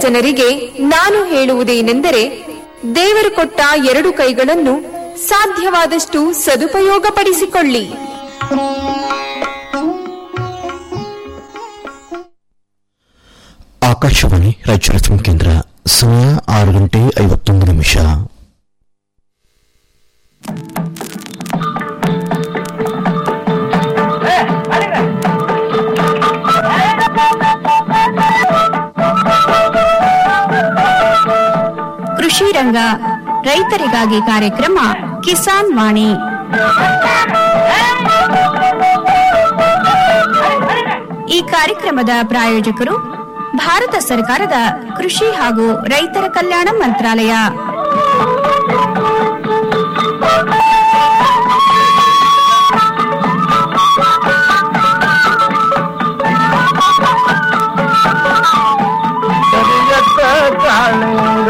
ಜನರಿಗೆ ನಾನು ಹೇಳುವುದೇನೆಂದರೆ ದೇವರು ಕೊಟ್ಟ ಎರಡು ಕೈಗಳನ್ನು ಸಾಧ್ಯವಾದಷ್ಟು ಸದುಪಯೋಗಪಡಿಸಿಕೊಳ್ಳಿ ಆಕಾಶವಾಣಿ ರಾಯಚೂರು ಎಫ್ಎಂ ಕೇಂದ್ರ ಸಮಯ ಆರು ಗಂಟೆ ಐವತ್ತೊಂದು ನಿಮಿಷ ಕೃಷಿ ರಂಗ ರೈತರಿಗಾಗಿ ಕಾರ್ಯಕ್ರಮ ಕಿಸಾನ್ ವಾಣಿ ಈ ಕಾರ್ಯಕ್ರಮದ ಪ್ರಾಯೋಜಕರು ಭಾರತ ಸರ್ಕಾರದ ಕೃಷಿ ಹಾಗೂ ರೈತರ ಕಲ್ಯಾಣ ಮಂತ್ರಾಲಯ ಕರಿಯತ್ತ ಕಾಳಿಂಗ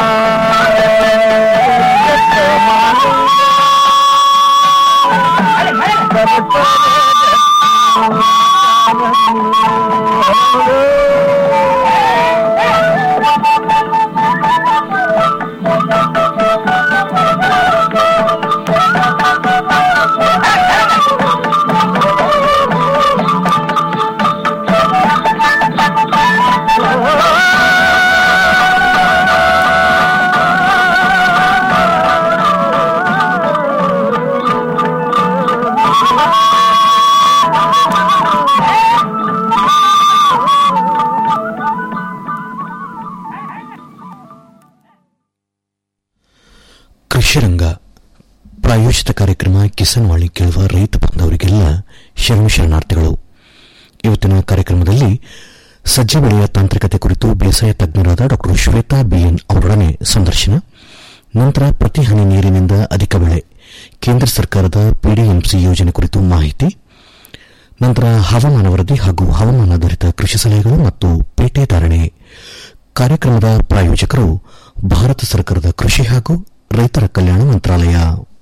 ಕೃಷಿ ರಂಗ ಪ್ರಾಯೋಜಿತ ಕಾರ್ಯಕ್ರಮ ಕಿಸಾನ್ ವಾಣಿ ಕೇಳುವ ರೈತ ಬಾಂಧವರಿಗೆಲ್ಲ ಶರಣು ಶರಣಾರ್ಥಿಗಳು ಇವತ್ತಿನ ಕಾರ್ಯಕ್ರಮದಲ್ಲಿ ಸಜ್ಜೆ ಬೆಳೆಯ ತಾಂತ್ರಿಕತೆ ಕುರಿತು ಬೇಸಾಯ ತಜ್ಞರಾದ ಡಾ ಶ್ವೇತಾ ಬಿಎನ್ ಅವರೊಡನೆ ಸಂದರ್ಶನ ನಂತರ ಪ್ರತಿ ಹನಿ ನೀರಿನಿಂದ ಅಧಿಕ ಬೆಳೆ ಕೇಂದ್ರ ಸರ್ಕಾರದ ಪಿಡಿಎಂಸಿ ಯೋಜನೆ ಕುರಿತು ಮಾಹಿತಿ ನಂತರ ಹವಾಮಾನ ವರದಿ ಹಾಗೂ ಹವಾಮಾನಾಧಾರಿತ ಕೃಷಿ ಸಲಹೆಗಳು ಮತ್ತು ಪೇಟೆ ಧಾರಣೆ ಕಾರ್ಯಕ್ರಮದ ಪ್ರಾಯೋಜಕರು ಭಾರತ ಸರ್ಕಾರದ ಕೃಷಿ ಹಾಗೂ ರೈತರ ಕಲ್ಯಾಣ ಮಂತ್ರಾಲಯ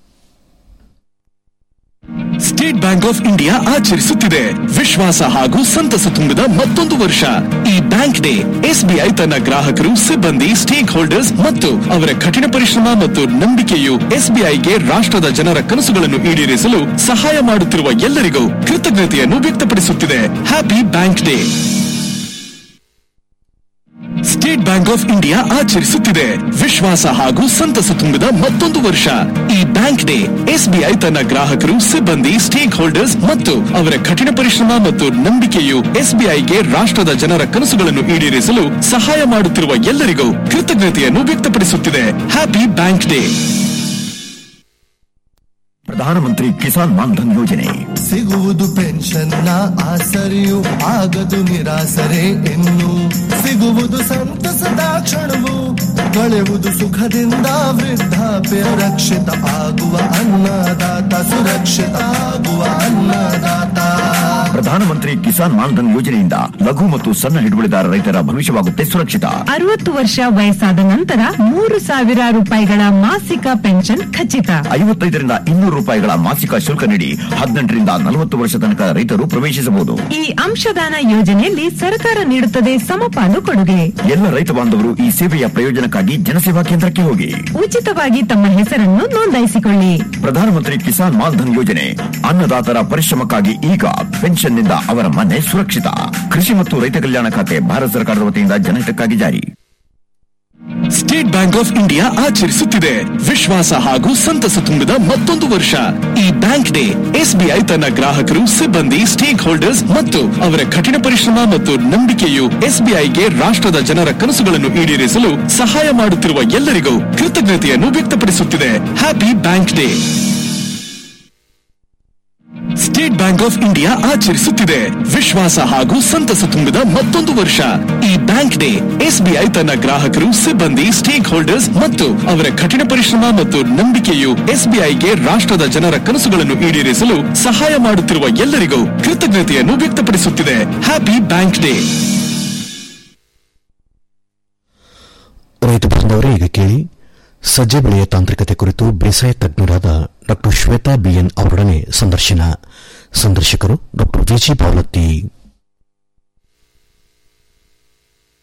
ಸ್ಟೇಟ್ ಬ್ಯಾಂಕ್ ಆಫ್ ಇಂಡಿಯಾ ಆಚರಿಸುತ್ತಿದೆ ವಿಶ್ವಾಸ ಹಾಗೂ ಸಂತಸ ತುಂಬಿದ ಮತ್ತೊಂದು ವರ್ಷ ಈ ಬ್ಯಾಂಕ್ ಡೇ ಎಸ್ಬಿಐ ತನ್ನ ಗ್ರಾಹಕರು ಸಿಬ್ಬಂದಿ ಸ್ಟೇಕ್ ಹೋಲ್ಡರ್ಸ್ ಮತ್ತು ಅವರ ಕಠಿಣ ಪರಿಶ್ರಮ ಮತ್ತು ನಂಬಿಕೆಯು ಎಸ್ಬಿಐಗೆ ರಾಷ್ಟ್ರದ ಜನರ ಕನಸುಗಳನ್ನು ಈಡೇರಿಸಲು ಸಹಾಯ ಮಾಡುತ್ತಿರುವ ಎಲ್ಲರಿಗೂ ಕೃತಜ್ಞತೆಯನ್ನು ವ್ಯಕ್ತಪಡಿಸುತ್ತಿದೆ happy bank day state bank of India ಆಚರಿಸುತ್ತಿದೆ ವಿಶ್ವಾಸ ಹಾಗೂ ಸಂತಸ ತುಂಬಿದ ಮತ್ತೊಂದು ವರ್ಷ ಈ ಬ್ಯಾಂಕ್ ಡೇ ಎಸ್ಬಿಐ ತನ್ನ ಗ್ರಾಹಕರು ಸಿಬ್ಬಂದಿ ಸ್ಟೇಕ್ ಹೋಲ್ಡರ್ಸ್ ಮತ್ತು ಅವರ ಕಠಿಣ ಪರಿಶ್ರಮ ಮತ್ತು ನಂಬಿಕೆಯು ಎಸ್ಬಿಐಗೆ ರಾಷ್ಟ್ರದ ಜನರ ಕನಸುಗಳನ್ನು ಈಡೇರಿಸಲು ಸಹಾಯ ಮಾಡುತ್ತಿರುವ ಎಲ್ಲರಿಗೂ ಕೃತಜ್ಞತೆಯನ್ನು ವ್ಯಕ್ತಪಡಿಸುತ್ತಿದೆ ಹ್ಯಾಪಿ ಬ್ಯಾಂಕ್ ಡೇ ಪ್ರಧಾನಮಂತ್ರಿ ಕಿಸಾನ್ ಮಾನ್ಧನ್ ಯೋಜನೆ ಸಿಗುವುದು ಪೆನ್ಷನ್ನ ಆಸರೆಯು ಆಗದು ನಿರಾಸರೆ ಇನ್ನು ಸಿಗುವುದು ಸಂತಸದ ಕ್ಷಣವು ಕಳೆಯುವುದು ಸುಖದಿಂದ ವೃದ್ಧಾಪ್ಯ ರಕ್ಷಿತ ಆಗುವ ಅನ್ನದಾತ ಸುರಕ್ಷಿತ ಆಗುವ ಅನ್ನದಾತ ಪ್ರಧಾನಮಂತ್ರಿ ಕಿಸಾನ್ ಮಾನ್ಧನ್ ಯೋಜನೆಯಿಂದ ಲಘು ಮತ್ತು ಸಣ್ಣ ಹಿಡುವಳಿದಾರ ರೈತರ ಭವಿಷ್ಯವಾಗುತ್ತೆ ಸುರಕ್ಷಿತ ಅರವತ್ತು ವರ್ಷ ವಯಸ್ಸಾದ ನಂತರ ಮೂರು ಸಾವಿರ ರೂಪಾಯಿಗಳ ಮಾಸಿಕ ಪೆನ್ಷನ್ ಖಚಿತ ಐವತ್ತೈದರಿಂದ ಇನ್ನೂರು ರೂಪಾಯಿಗಳ ಮಾಸಿಕ ಶುಲ್ಕ ನೀಡಿ ಹದಿನೆಂಟರಿಂದ ನಲವತ್ತು ವರ್ಷ ತನಕ ರೈತರು ಪ್ರವೇಶಿಸಬಹುದು ಈ ಅಂಶದಾನ ಯೋಜನೆಯಲ್ಲಿ ಸರ್ಕಾರ ನೀಡುತ್ತದೆ ಸಮಪಾಲು ಕೊಡುಗೆ ಎಲ್ಲ ರೈತ ಬಾಂಧವರು ಈ ಸೇವೆಯ ಪ್ರಯೋಜನಕ್ಕಾಗಿ ಜನಸೇವಾ ಕೇಂದ್ರಕ್ಕೆ ಹೋಗಿ ಉಚಿತವಾಗಿ ತಮ್ಮ ಹೆಸರನ್ನು ನೋಂದಾಯಿಸಿಕೊಳ್ಳಿ ಪ್ರಧಾನಮಂತ್ರಿ ಕಿಸಾನ್ ಮಾನ್ಧನ್ ಯೋಜನೆ ಅನ್ನದಾತರ ಪರಿಶ್ರಮಕ್ಕಾಗಿ ಈಗ ಪೆನ್ಷನ್ನಿಂದ ಅವರ ಮನೆ ಸುರಕ್ಷಿತ ಕೃಷಿ ಮತ್ತು ರೈತ ಕಲ್ಯಾಣ ಖಾತೆ ಭಾರತ ಸರ್ಕಾರದ ವತಿಯಿಂದ ಜನಹಿತಕ್ಕಾಗಿ ಜಾರಿ ಸ್ಟೇಟ್ ಬ್ಯಾಂಕ್ ಆಫ್ ಇಂಡಿಯಾ ಆಚರಿಸುತ್ತಿದೆ ವಿಶ್ವಾಸ ಹಾಗೂ ಸಂತಸ ತುಂಬಿದ ಮತ್ತೊಂದು ವರ್ಷ ಈ ಬ್ಯಾಂಕ್ ಡೇ ಎಸ್ಬಿಐ ತನ್ನ ಗ್ರಾಹಕರು ಸಿಬ್ಬಂದಿ ಸ್ಟೇಕ್ ಹೋಲ್ಡರ್ಸ್ ಮತ್ತು ಅವರ ಕಠಿಣ ಪರಿಶ್ರಮ ಮತ್ತು ನಂಬಿಕೆಯು ಎಸ್ಬಿಐಗೆ ರಾಷ್ಟ್ರದ ಜನರ ಕನಸುಗಳನ್ನು ಈಡೇರಿಸಲು ಸಹಾಯ ಮಾಡುತ್ತಿರುವ ಎಲ್ಲರಿಗೂ ಕೃತಜ್ಞತೆಯನ್ನು ವ್ಯಕ್ತಪಡಿಸುತ್ತಿದೆ happy bank day state bank of India ಆಚರಿಸುತ್ತಿದೆ ವಿಶ್ವಾಸ ಹಾಗೂ ಸಂತಸ ತುಂಬಿದ ಮತ್ತೊಂದು ವರ್ಷ ಈ ಬ್ಯಾಂಕ್ ಡೇ ಎಸ್ಬಿಐ ತನ್ನ ಗ್ರಾಹಕರು ಸಿಬ್ಬಂದಿ ಸ್ಟೇಕ್ ಹೋಲ್ಡರ್ಸ್ ಮತ್ತು ಅವರ ಕಠಿಣ ಪರಿಶ್ರಮ ಮತ್ತು ನಂಬಿಕೆಯು ಎಸ್ಬಿಐಗೆ ರಾಷ್ಟ್ರದ ಜನರ ಕನಸುಗಳನ್ನು ಈಡೇರಿಸಲು ಸಹಾಯ ಮಾಡುತ್ತಿರುವ ಎಲ್ಲರಿಗೂ ಕೃತಜ್ಞತೆಯನ್ನು ವ್ಯಕ್ತಪಡಿಸುತ್ತಿದೆ ಹ್ಯಾಪಿ ಬ್ಯಾಂಕ್ ಡೇ ರೈತ ಬಾಂಧವರೇ ಈಗ ಕೇಳಿ ಸಜ್ಜೆ ಬೆಳೆಯ ತಾಂತ್ರಿಕತೆ ಕುರಿತು ಬೇಸಾಯ ತಜ್ಞರಾದ ಡಾ ಶ್ವೇತಾ ಬಿಎನ್ ಅವರೊಡನೆ ಸಂದರ್ಶನ ಸಂದರ್ಶಕರು ಡಾ ವಿಜಿ ಬಾವಲತ್ತಿ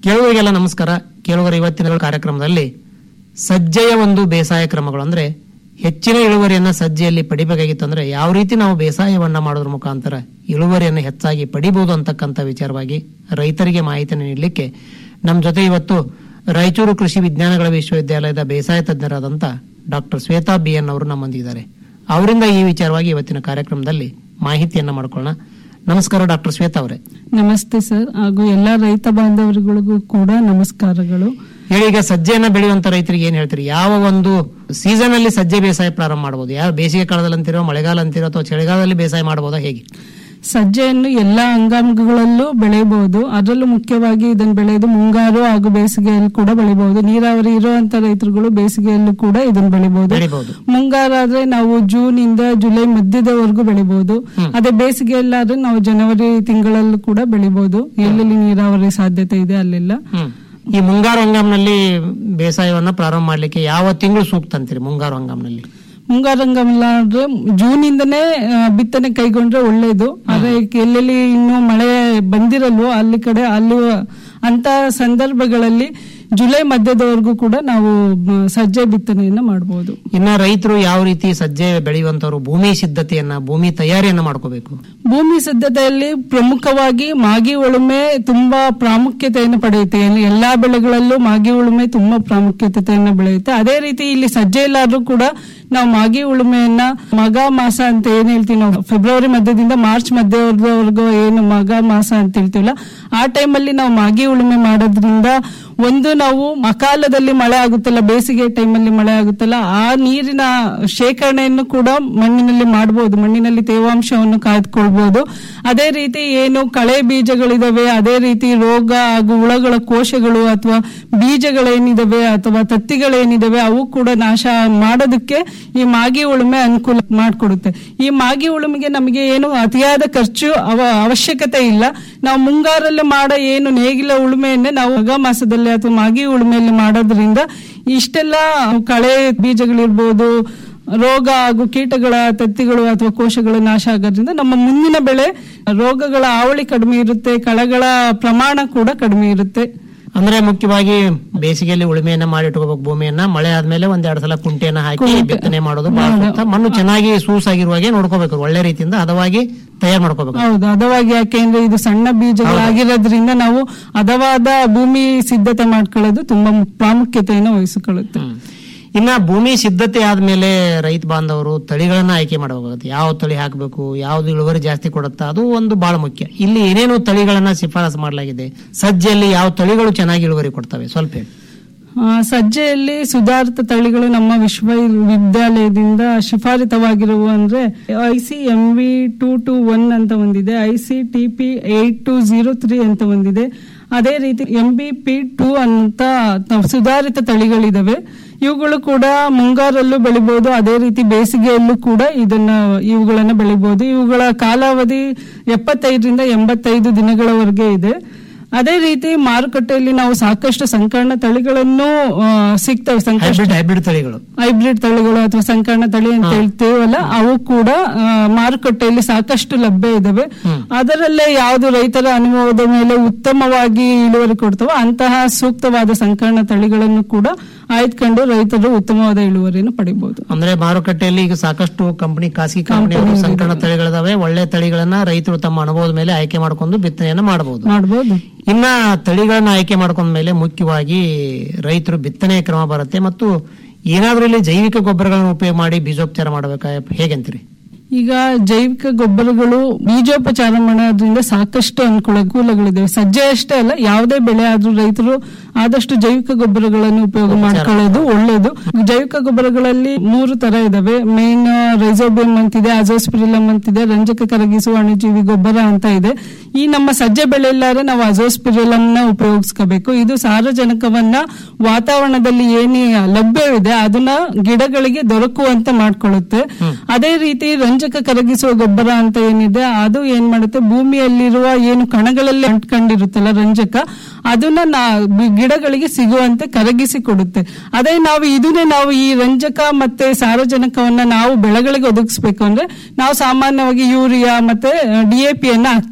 ಕೇಳುವರಿಗೆಲ್ಲ ನಮಸ್ಕಾರ ಕೇಳುವರ ಇವತ್ತಿನ ಕಾರ್ಯಕ್ರಮದಲ್ಲಿ ಸಜ್ಜೆಯ ಒಂದು ಬೇಸಾಯ ಕ್ರಮಗಳು ಅಂದ್ರೆ ಹೆಚ್ಚಿನ ಇಳುವರಿಯನ್ನ ಸಜ್ಜೆಯಲ್ಲಿ ಪಡಿಬೇಕಾಗಿತ್ತು ಅಂದ್ರೆ ಯಾವ ರೀತಿ ನಾವು ಬೇಸಾಯವನ್ನ ಮಾಡೋದ್ರ ಮುಖಾಂತರ ಇಳುವರಿಯನ್ನು ಹೆಚ್ಚಾಗಿ ಪಡಿಬಹುದು ಅಂತಕ್ಕಂಥ ವಿಚಾರವಾಗಿ ರೈತರಿಗೆ ಮಾಹಿತಿಯನ್ನು ನೀಡಲಿಕ್ಕೆ ನಮ್ಮ ಜೊತೆ ಇವತ್ತು ರಾಯಚೂರು ಕೃಷಿ ವಿಜ್ಞಾನಗಳ ವಿಶ್ವವಿದ್ಯಾಲಯದ ಬೇಸಾಯ ತಜ್ಞರಾದಂತ ಡಾಕ್ಟರ್ ಶ್ವೇತಾ ಬಿ ಎನ್ ಅವರು ನಮ್ಮೊಂದಿದ್ದಾರೆ ಅವರಿಂದ ಈ ವಿಚಾರವಾಗಿ ಇವತ್ತಿನ ಕಾರ್ಯಕ್ರಮದಲ್ಲಿ ಮಾಹಿತಿಯನ್ನ ಮಾಡ್ಕೊಳ್ಳೋಣ ನಮಸ್ಕಾರ ಡಾಕ್ಟರ್ ಶ್ವೇತಾ ಅವರೇ ನಮಸ್ತೆ ಸರ್ ಹಾಗೂ ಎಲ್ಲ ರೈತ ಬಾಂಧವರುಗಳಿಗೂ ಕೂಡ ನಮಸ್ಕಾರಗಳು ಹೇಳಿ ಈಗ ಸಜ್ಜೆಯನ್ನ ಬೆಳೆಯುವಂತ ರೈತರಿಗೆ ಏನ್ ಹೇಳ್ತೀರಿ ಯಾವ ಒಂದು ಸೀಸನ್ ಅಲ್ಲಿ ಸಜ್ಜೆ ಬೇಸಾಯ ಪ್ರಾರಂಭ ಮಾಡಬಹುದು ಯಾವ ಬೇಸಿಗೆ ಕಾಲದಲ್ಲಿ ಅಂತಿರೋ ಮಳೆಗಾಲ ಅಂತಿರೋ ಅಥವಾ ಚಳಿಗಾಲದಲ್ಲಿ ಬೇಸಾಯ ಮಾಡಬಹುದಾ ಹೇಗೆ ಸಜ್ಜೆಯನ್ನು ಎಲ್ಲ ಅಂಗಾಂಗಗಳಲ್ಲೂ ಬೆಳೆಯಬಹುದು ಅದರಲ್ಲೂ ಮುಖ್ಯವಾಗಿ ಇದನ್ನು ಬೆಳೆಯೋದು ಮುಂಗಾರು ಹಾಗೂ ಬೇಸಿಗೆಯಲ್ಲಿ ಕೂಡ ಬೆಳೆಯಬಹುದು ನೀರಾವರಿ ಇರುವಂತ ರೈತರುಗಳು ಬೇಸಿಗೆಯಲ್ಲೂ ಕೂಡ ಇದನ್ನು ಬೆಳೆಯಬಹುದು ಬೆಳಿಬಹುದು ಮುಂಗಾರಾದ್ರೆ ನಾವು ಜೂನ್ ಇಂದ ಜುಲೈ ಮಧ್ಯದವರೆಗೂ ಬೆಳಿಬಹುದು ಅದೇ ಬೇಸಿಗೆಯಲ್ಲಾದ್ರೆ ನಾವು ಜನವರಿ ತಿಂಗಳಲ್ಲೂ ಕೂಡ ಬೆಳಿಬಹುದು ಎಲ್ಲೆಲ್ಲಿ ನೀರಾವರಿ ಸಾಧ್ಯತೆ ಇದೆ ಅಲ್ಲೆಲ್ಲ ಹ್ಮ್ ಈ ಮುಂಗಾರು ಹಂಗಾಮ್ನಲ್ಲಿ ಬೇಸಾಯವನ್ನ ಪ್ರಾರಂಭ ಮಾಡ್ಲಿಕ್ಕೆ ಯಾವ ತಿಂಗಳು ಸೂಕ್ತ ಅಂತೀರಿ ಮುಂಗಾರು ಹಂಗಾಮ್ನಲ್ಲಿ ಮುಂಗಾರಂಗಮಲ್ಲ ಅಂದ್ರೆ ಜೂನ್ ಇಂದನೇ ಆ, ಬಿತ್ತನೆ ಕೈಗೊಂಡ್ರೆ ಒಳ್ಳೇದು ಆದ್ರೆ ಎಲ್ಲೆಲ್ಲಿ ಇನ್ನು ಮಳೆ ಬಂದಿರಲ್ವೋ ಅಲ್ಲಿ ಕಡೆ ಅಲ್ಲಿ ಅಂತ ಸಂದರ್ಭಗಳಲ್ಲಿ ಜುಲೈ ಮಧ್ಯದವರೆಗೂ ಕೂಡ ನಾವು ಮ, ಸಜ್ಜೆ ಬಿತ್ತನೆಯನ್ನ ಮಾಡಬಹುದು ಇನ್ನ ರೈತರು ಯಾವ ರೀತಿ ಸಜ್ಜೆ ಬೆಳೆಯುವಂತವ್ರು ಭೂಮಿ ಸಿದ್ಧತೆಯನ್ನ ಭೂಮಿ ತಯಾರಿಯನ್ನ ಮಾಡ್ಕೋಬೇಕು ಭೂಮಿ ಸಿದ್ಧತೆಯಲ್ಲಿ ಪ್ರಮುಖವಾಗಿ ಮಾಗಿ ಉಳುಮೆ ತುಂಬಾ ಪ್ರಾಮುಖ್ಯತೆಯನ್ನು ಪಡೆಯುತ್ತೆ ಎಲ್ಲಿ- ಎಲ್ಲಾ ಬೆಳೆಗಳಲ್ಲೂ ಮಾಗಿ ಉಳುಮೆ ತುಂಬಾ ಪ್ರಾಮುಖ್ಯತೆಯನ್ನು ಬೆಳೆಯುತ್ತೆ ಅದೇ ರೀತಿ ಇಲ್ಲಿ ಸಜ್ಜೆ ಇಲ್ಲಾದ್ರೂ ಕೂಡ ನಾವು ಮಾಗಿ ಉಳುಮೆಯನ್ನ ಮಗ ಮಾಸ ಅಂತ ಏನ್ ಹೇಳ್ತೀವಿ ನಾವು ಫೆಬ್ರವರಿ ಮಧ್ಯದಿಂದ ಮಾರ್ಚ್ ಮಧ್ಯವರೆಗೂ ಏನು ಮಗ ಮಾಸ ಅಂತ ಹೇಳ್ತೀವಲ್ಲ ಆ ಟೈಮಲ್ಲಿ ನಾವು ಮಾಗಿ ಉಳುಮೆ ಮಾಡೋದ್ರಿಂದ ಒಂದು ನಾವು ಅಕಾಲದಲ್ಲಿ ಮಳೆ ಆಗುತ್ತಲ್ಲ ಬೇಸಿಗೆ ಟೈಮಲ್ಲಿ ಮಳೆ ಆಗುತ್ತಲ್ಲ ಆ ನೀರಿನ ಶೇಖರಣೆಯನ್ನು ಕೂಡ ಮಣ್ಣಿನಲ್ಲಿ ಮಾಡಬಹುದು ಮಣ್ಣಿನಲ್ಲಿ ತೇವಾಂಶವನ್ನು ಕಾಯ್ದುಕೊಳ್ಬಹುದು ಅದೇ ರೀತಿ ಏನು ಕಳೆ ಬೀಜಗಳಿದಾವೆ ಅದೇ ರೀತಿ ರೋಗ ಹಾಗೂ ಹುಳಗಳ ಕೋಶಗಳು ಅಥವಾ ಬೀಜಗಳೇನಿದಾವೆ ಅಥವಾ ತತ್ತಿಗಳೇನಿದಾವೆ ಅವು ಕೂಡ ನಾಶ ಮಾಡೋದಕ್ಕೆ ಈ ಮಾಗಿ ಉಳುಮೆ ಅನುಕೂಲ ಮಾಡಿಕೊಡುತ್ತೆ ಈ ಮಾಗಿ ಉಳುಮೆಗೆ ನಮಗೆ ಏನು ಅತಿಯಾದ ಖರ್ಚು ಅವ ಅವಶ್ಯಕತೆ ಇಲ್ಲ ನಾವು ಮುಂಗಾರಲ್ಲಿ ಮಾಡೋ ಏನು ನೇಗಿಲ ಉಳುಮೆಯನ್ನೇ ನಾವು ಮಗ ಮಾಸದಲ್ಲಿ ಅಥವಾ ಮಾಗಿ ಉಳುಮೆಯಲ್ಲಿ ಮಾಡೋದ್ರಿಂದ ಇಷ್ಟೆಲ್ಲ ಕಳೆ ಬೀಜಗಳಿರ್ಬೋದು ರೋಗ ಹಾಗೂ ಕೀಟಗಳ ತತ್ತಿಗಳು ಅಥವಾ ಕೋಶಗಳ ನಾಶ ಆಗೋದ್ರಿಂದ ನಮ್ಮ ಮುಂದಿನ ಬೆಳೆ ರೋಗಗಳ ಹಾವಳಿ ಕಡಿಮೆ ಇರುತ್ತೆ ಕಳೆಗಳ ಪ್ರಮಾಣ ಕೂಡ ಕಡಿಮೆ ಇರುತ್ತೆ ಅಂದ್ರೆ ಮುಖ್ಯವಾಗಿ ಬೇಸಿಗೆಯಲ್ಲಿ ಉಳುಮೆಯನ್ನ ಮಾಡಿ ಇಟ್ಕೋಬೇಕು ಭೂಮಿಯನ್ನ ಮಳೆ ಆದ್ಮೇಲೆ ಒಂದೆರಡು ಸಲ ಕುಂಟೆಯನ್ನ ಹಾಕಿ ಕುಂಟೆ. ಬಿತ್ತನೆ ಮಾಡೋದು ಬಹಳ ಸೂಕ್ತ. ಮಣ್ಣು ಚೆನ್ನಾಗಿ ಸೂಸಾಗಿರುವಾಗೆ ನೋಡ್ಕೋಬೇಕು ಒಳ್ಳೆ ರೀತಿಯಿಂದ ಹದವಾಗಿ ತಯಾರು ಮಾಡ್ಕೋಬೇಕು ಹೌದು ಹದವಾಗಿ ಯಾಕೆಂದ್ರೆ ಇದು ಸಣ್ಣ ಬೀಜಗಳಾಗಿರೋದ್ರಿಂದ ನಾವು ಹದವಾದ ಭೂಮಿ ಸಿದ್ಧತೆ ಮಾಡ್ಕೊಳ್ಳೋದು ತುಂಬಾ ಪ್ರಾಮುಖ್ಯತೆಯನ್ನು ವಹಿಸಿಕೊಳ್ಳುತ್ತೆ ಇನ್ನ ಭೂಮಿ ಸಿದ್ಧತೆ ಆದ್ಮೇಲೆ ರೈತ ಬಾಂಧವರು ತಳಿಗಳನ್ನ ಆಯ್ಕೆ ಮಾಡಬೇಕಾಗುತ್ತೆ ಯಾವ ತಳಿ ಹಾಕಬೇಕು ಯಾವ್ದು ಇಳುವರಿ ಜಾಸ್ತಿ ಕೊಡುತ್ತಾ ಅದು ಒಂದು ಬಹಳ ಮುಖ್ಯ ಇಲ್ಲಿ ಏನೇನು ತಳಿಗಳನ್ನ ಶಿಫಾರಸು ಮಾಡಲಾಗಿದೆ ಸಜ್ಜೆಯಲ್ಲಿ ಯಾವ ತಳಿಗಳು ಚೆನ್ನಾಗಿ ಇಳುವರಿ ಕೊಡ್ತವೆ ಸ್ವಲ್ಪ ಹೇಳಿ. ಆ, ಸಜ್ಜೆಯಲ್ಲಿ ಸುಧಾರಿತ ತಳಿಗಳು ನಮ್ಮ ವಿಶ್ವವಿದ್ಯಾಲಯದಿಂದ ಶಿಫಾರಿತವಾಗಿರುವ ಅಂದ್ರೆ I C M V two two one ಅಂತ ಒಂದಿದೆ I C T P eight two zero three ಅಂತ ಒಂದಿದೆ ಅದೇ ರೀತಿ ಎಂ ಬಿ ಪಿ ಟೂ ಅಂತ ತ- ಸುಧಾರಿತ ತಳಿಗಳಿದಾವೆ ಇವುಗಳು ಕೂಡ ಮುಂಗಾರಲ್ಲೂ ಬೆಳಿಬಹುದು ಅದೇ ರೀತಿ ಬೇಸಿಗೆಯಲ್ಲೂ ಕೂಡ ಇದನ್ನ ಇವುಗಳನ್ನ ಬೆಳಿಬಹುದು ಇವುಗಳ ಕಾಲಾವಧಿ ಎಪ್ಪತ್ತೈದರಿಂದ ಎಂಬತ್ತೈದು ದಿನಗಳವರೆಗೆ ಇದೆ ಅದೇ ರೀತಿ ಮಾರುಕಟ್ಟೆಯಲ್ಲಿ ನಾವು ಸಾಕಷ್ಟು ಸಂಕರ್ಣ ತಳಿಗಳನ್ನು ಆ, ಸಿಗ್ತವೆ ಸಂಕಷ್ಟ ಹೈಬ್ರಿಡ್ ಹೈಬ್ರಿಡ್ ತಳಿಗಳು ಹೈಬ್ರಿಡ್ ತಳಿಗಳು ಅಥವಾ ಸಂಕರ್ಣ ತಳಿ ಅಂತ ಹೇಳ್ತೀವಲ್ಲ ಅವು ಕೂಡ ಆ, ಮಾರುಕಟ್ಟೆಯಲ್ಲಿ ಸಾಕಷ್ಟು ಲಭ್ಯ ಇದಾವೆ ಅದರಲ್ಲೇ ಯಾವುದು ರೈತರ ಅನುಭವದ ಮೇಲೆ ಉತ್ತಮವಾಗಿ ಇಳುವರಿ ಕೊಡ್ತವೋ ಅಂತಹ ಸೂಕ್ತವಾದ ಸಂಕರ್ಣ ತಳಿಗಳನ್ನು ಕೂಡ ಆಯ್ದುಕೊಂಡು ರೈತರು ಉತ್ತಮವಾದ ಇಳುವರಿಯನ್ನು ಪಡಿಬಹುದು ಅಂದ್ರೆ ಮಾರುಕಟ್ಟೆಯಲ್ಲಿ ಈಗ ಸಾಕಷ್ಟು ಕಂಪನಿ ಖಾಸಗಿ ಕಂಪನಿಗಳು ಸಂಕೀರ್ಣ ತಳಿಗಳಿದಾವೆ ಒಳ್ಳೆ ತಳಿಗಳನ್ನ ರೈತರು ತಮ್ಮ ಅನುಭವದ ಮೇಲೆ ಆಯ್ಕೆ ಮಾಡ್ಕೊಂಡು ಬಿತ್ತನೆಯನ್ನ ಮಾಡಬಹುದು ಮಾಡಬಹುದು ಇನ್ನ ತಳಿಗಳನ್ನ ಆಯ್ಕೆ ಮಾಡ್ಕೊಂಡ ಮೇಲೆ ಮುಖ್ಯವಾಗಿ ರೈತರು ಬಿತ್ತನೆ ಕ್ರಮ ಬರುತ್ತೆ ಮತ್ತು ಏನಾದ್ರೂ ಇಲ್ಲಿ ಜೈವಿಕ ಗೊಬ್ಬರಗಳನ್ನು ಉಪಯೋಗ ಮಾಡಿ ಬೀಜೋಪಚಾರ ಮಾಡಬೇಕಾ ಹೇಗಂತೀರಿ ಈಗ ಜೈವಿಕ ಗೊಬ್ಬರಗಳು ಬೀಜೋಪಚಾರ ಮಾಡೋದ್ರಿಂದ ಸಾಕಷ್ಟು ಅನುಕೂಲ ಅನುಕೂಲಗಳಿದೆ ಸಜ್ಜೆ ಅಷ್ಟೇ ಅಲ್ಲ ಯಾವುದೇ ಬೆಳೆ ಆದ್ರೂ ರೈತರು ಆದಷ್ಟು ಜೈವಿಕ ಗೊಬ್ಬರಗಳನ್ನು ಉಪಯೋಗ ಮಾಡ್ಕೊಳ್ಳೋದು ಒಳ್ಳೇದು ಜೈವಿಕ ಗೊಬ್ಬರಗಳಲ್ಲಿ ಮೂರು ತರ ಇದಾವೆ ಮೇನ್ ರೈಸೋಬಿಯಂ ಅಂತಿದೆ ಅಜೋಸ್ಪಿರಿಲಮ್ ಅಂತಿದೆ ರಂಜಕ ಕರಗಿಸುವ ಅಣುಜೀವಿ ಗೊಬ್ಬರ ಅಂತ ಇದೆ ಈ ನಮ್ಮ ಸಜ್ಜೆ ಬೆಳೆಯಲ್ಲಾದ್ರೆ ನಾವು ಅಜೋಸ್ಪಿರಿಲಮ್ ನ ಉಪಯೋಗಿಸ್ಕೋಬೇಕು ಇದು ಸಾರಜನಕವನ್ನ ವಾತಾವರಣದಲ್ಲಿ ಏನೇ ಲಭ್ಯವಿದೆ ಅದನ್ನ ಗಿಡಗಳಿಗೆ ದೊರಕುವಂತೆ ಮಾಡ್ಕೊಳ್ಳುತ್ತೆ ಅದೇ ರೀತಿ ರಂಜಕ ಕರಗಿಸುವ ಗೊಬ್ಬರ ಅಂತ ಏನಿದೆ ಅದು ಏನ್ ಮಾಡುತ್ತೆ ಭೂಮಿಯಲ್ಲಿರುವ ಏನು ಕಣಗಳಲ್ಲಿ ಅಂಟ್ಕೊಂಡಿರುತ್ತಲ್ಲ ರಂಜಕ ಅದನ್ನ ನಾ ಬಿ- ಗಿಡಗಳಿಗೆ ಸಿಗುವಂತೆ ಕರಗಿಸಿ ಕೊಡುತ್ತೆ ಅದೇ ನಾವು ಇದನ್ನೇ ನಾವು ಈ ರಂಜಕ ಮತ್ತೆ ಸಾರಜನಕವನ್ನ ನಾವು ಬೆಳೆಗಳಿಗೆ ಒದಗಿಸ್ಬೇಕು ಅಂದ್ರೆ ನಾವು ಸಾಮಾನ್ಯವಾಗಿ ಯೂರಿಯಾ ಮತ್ತೆ ಡಿಎಪಿ ಅನ್ನ ಹಾಕ್ತಿವಿ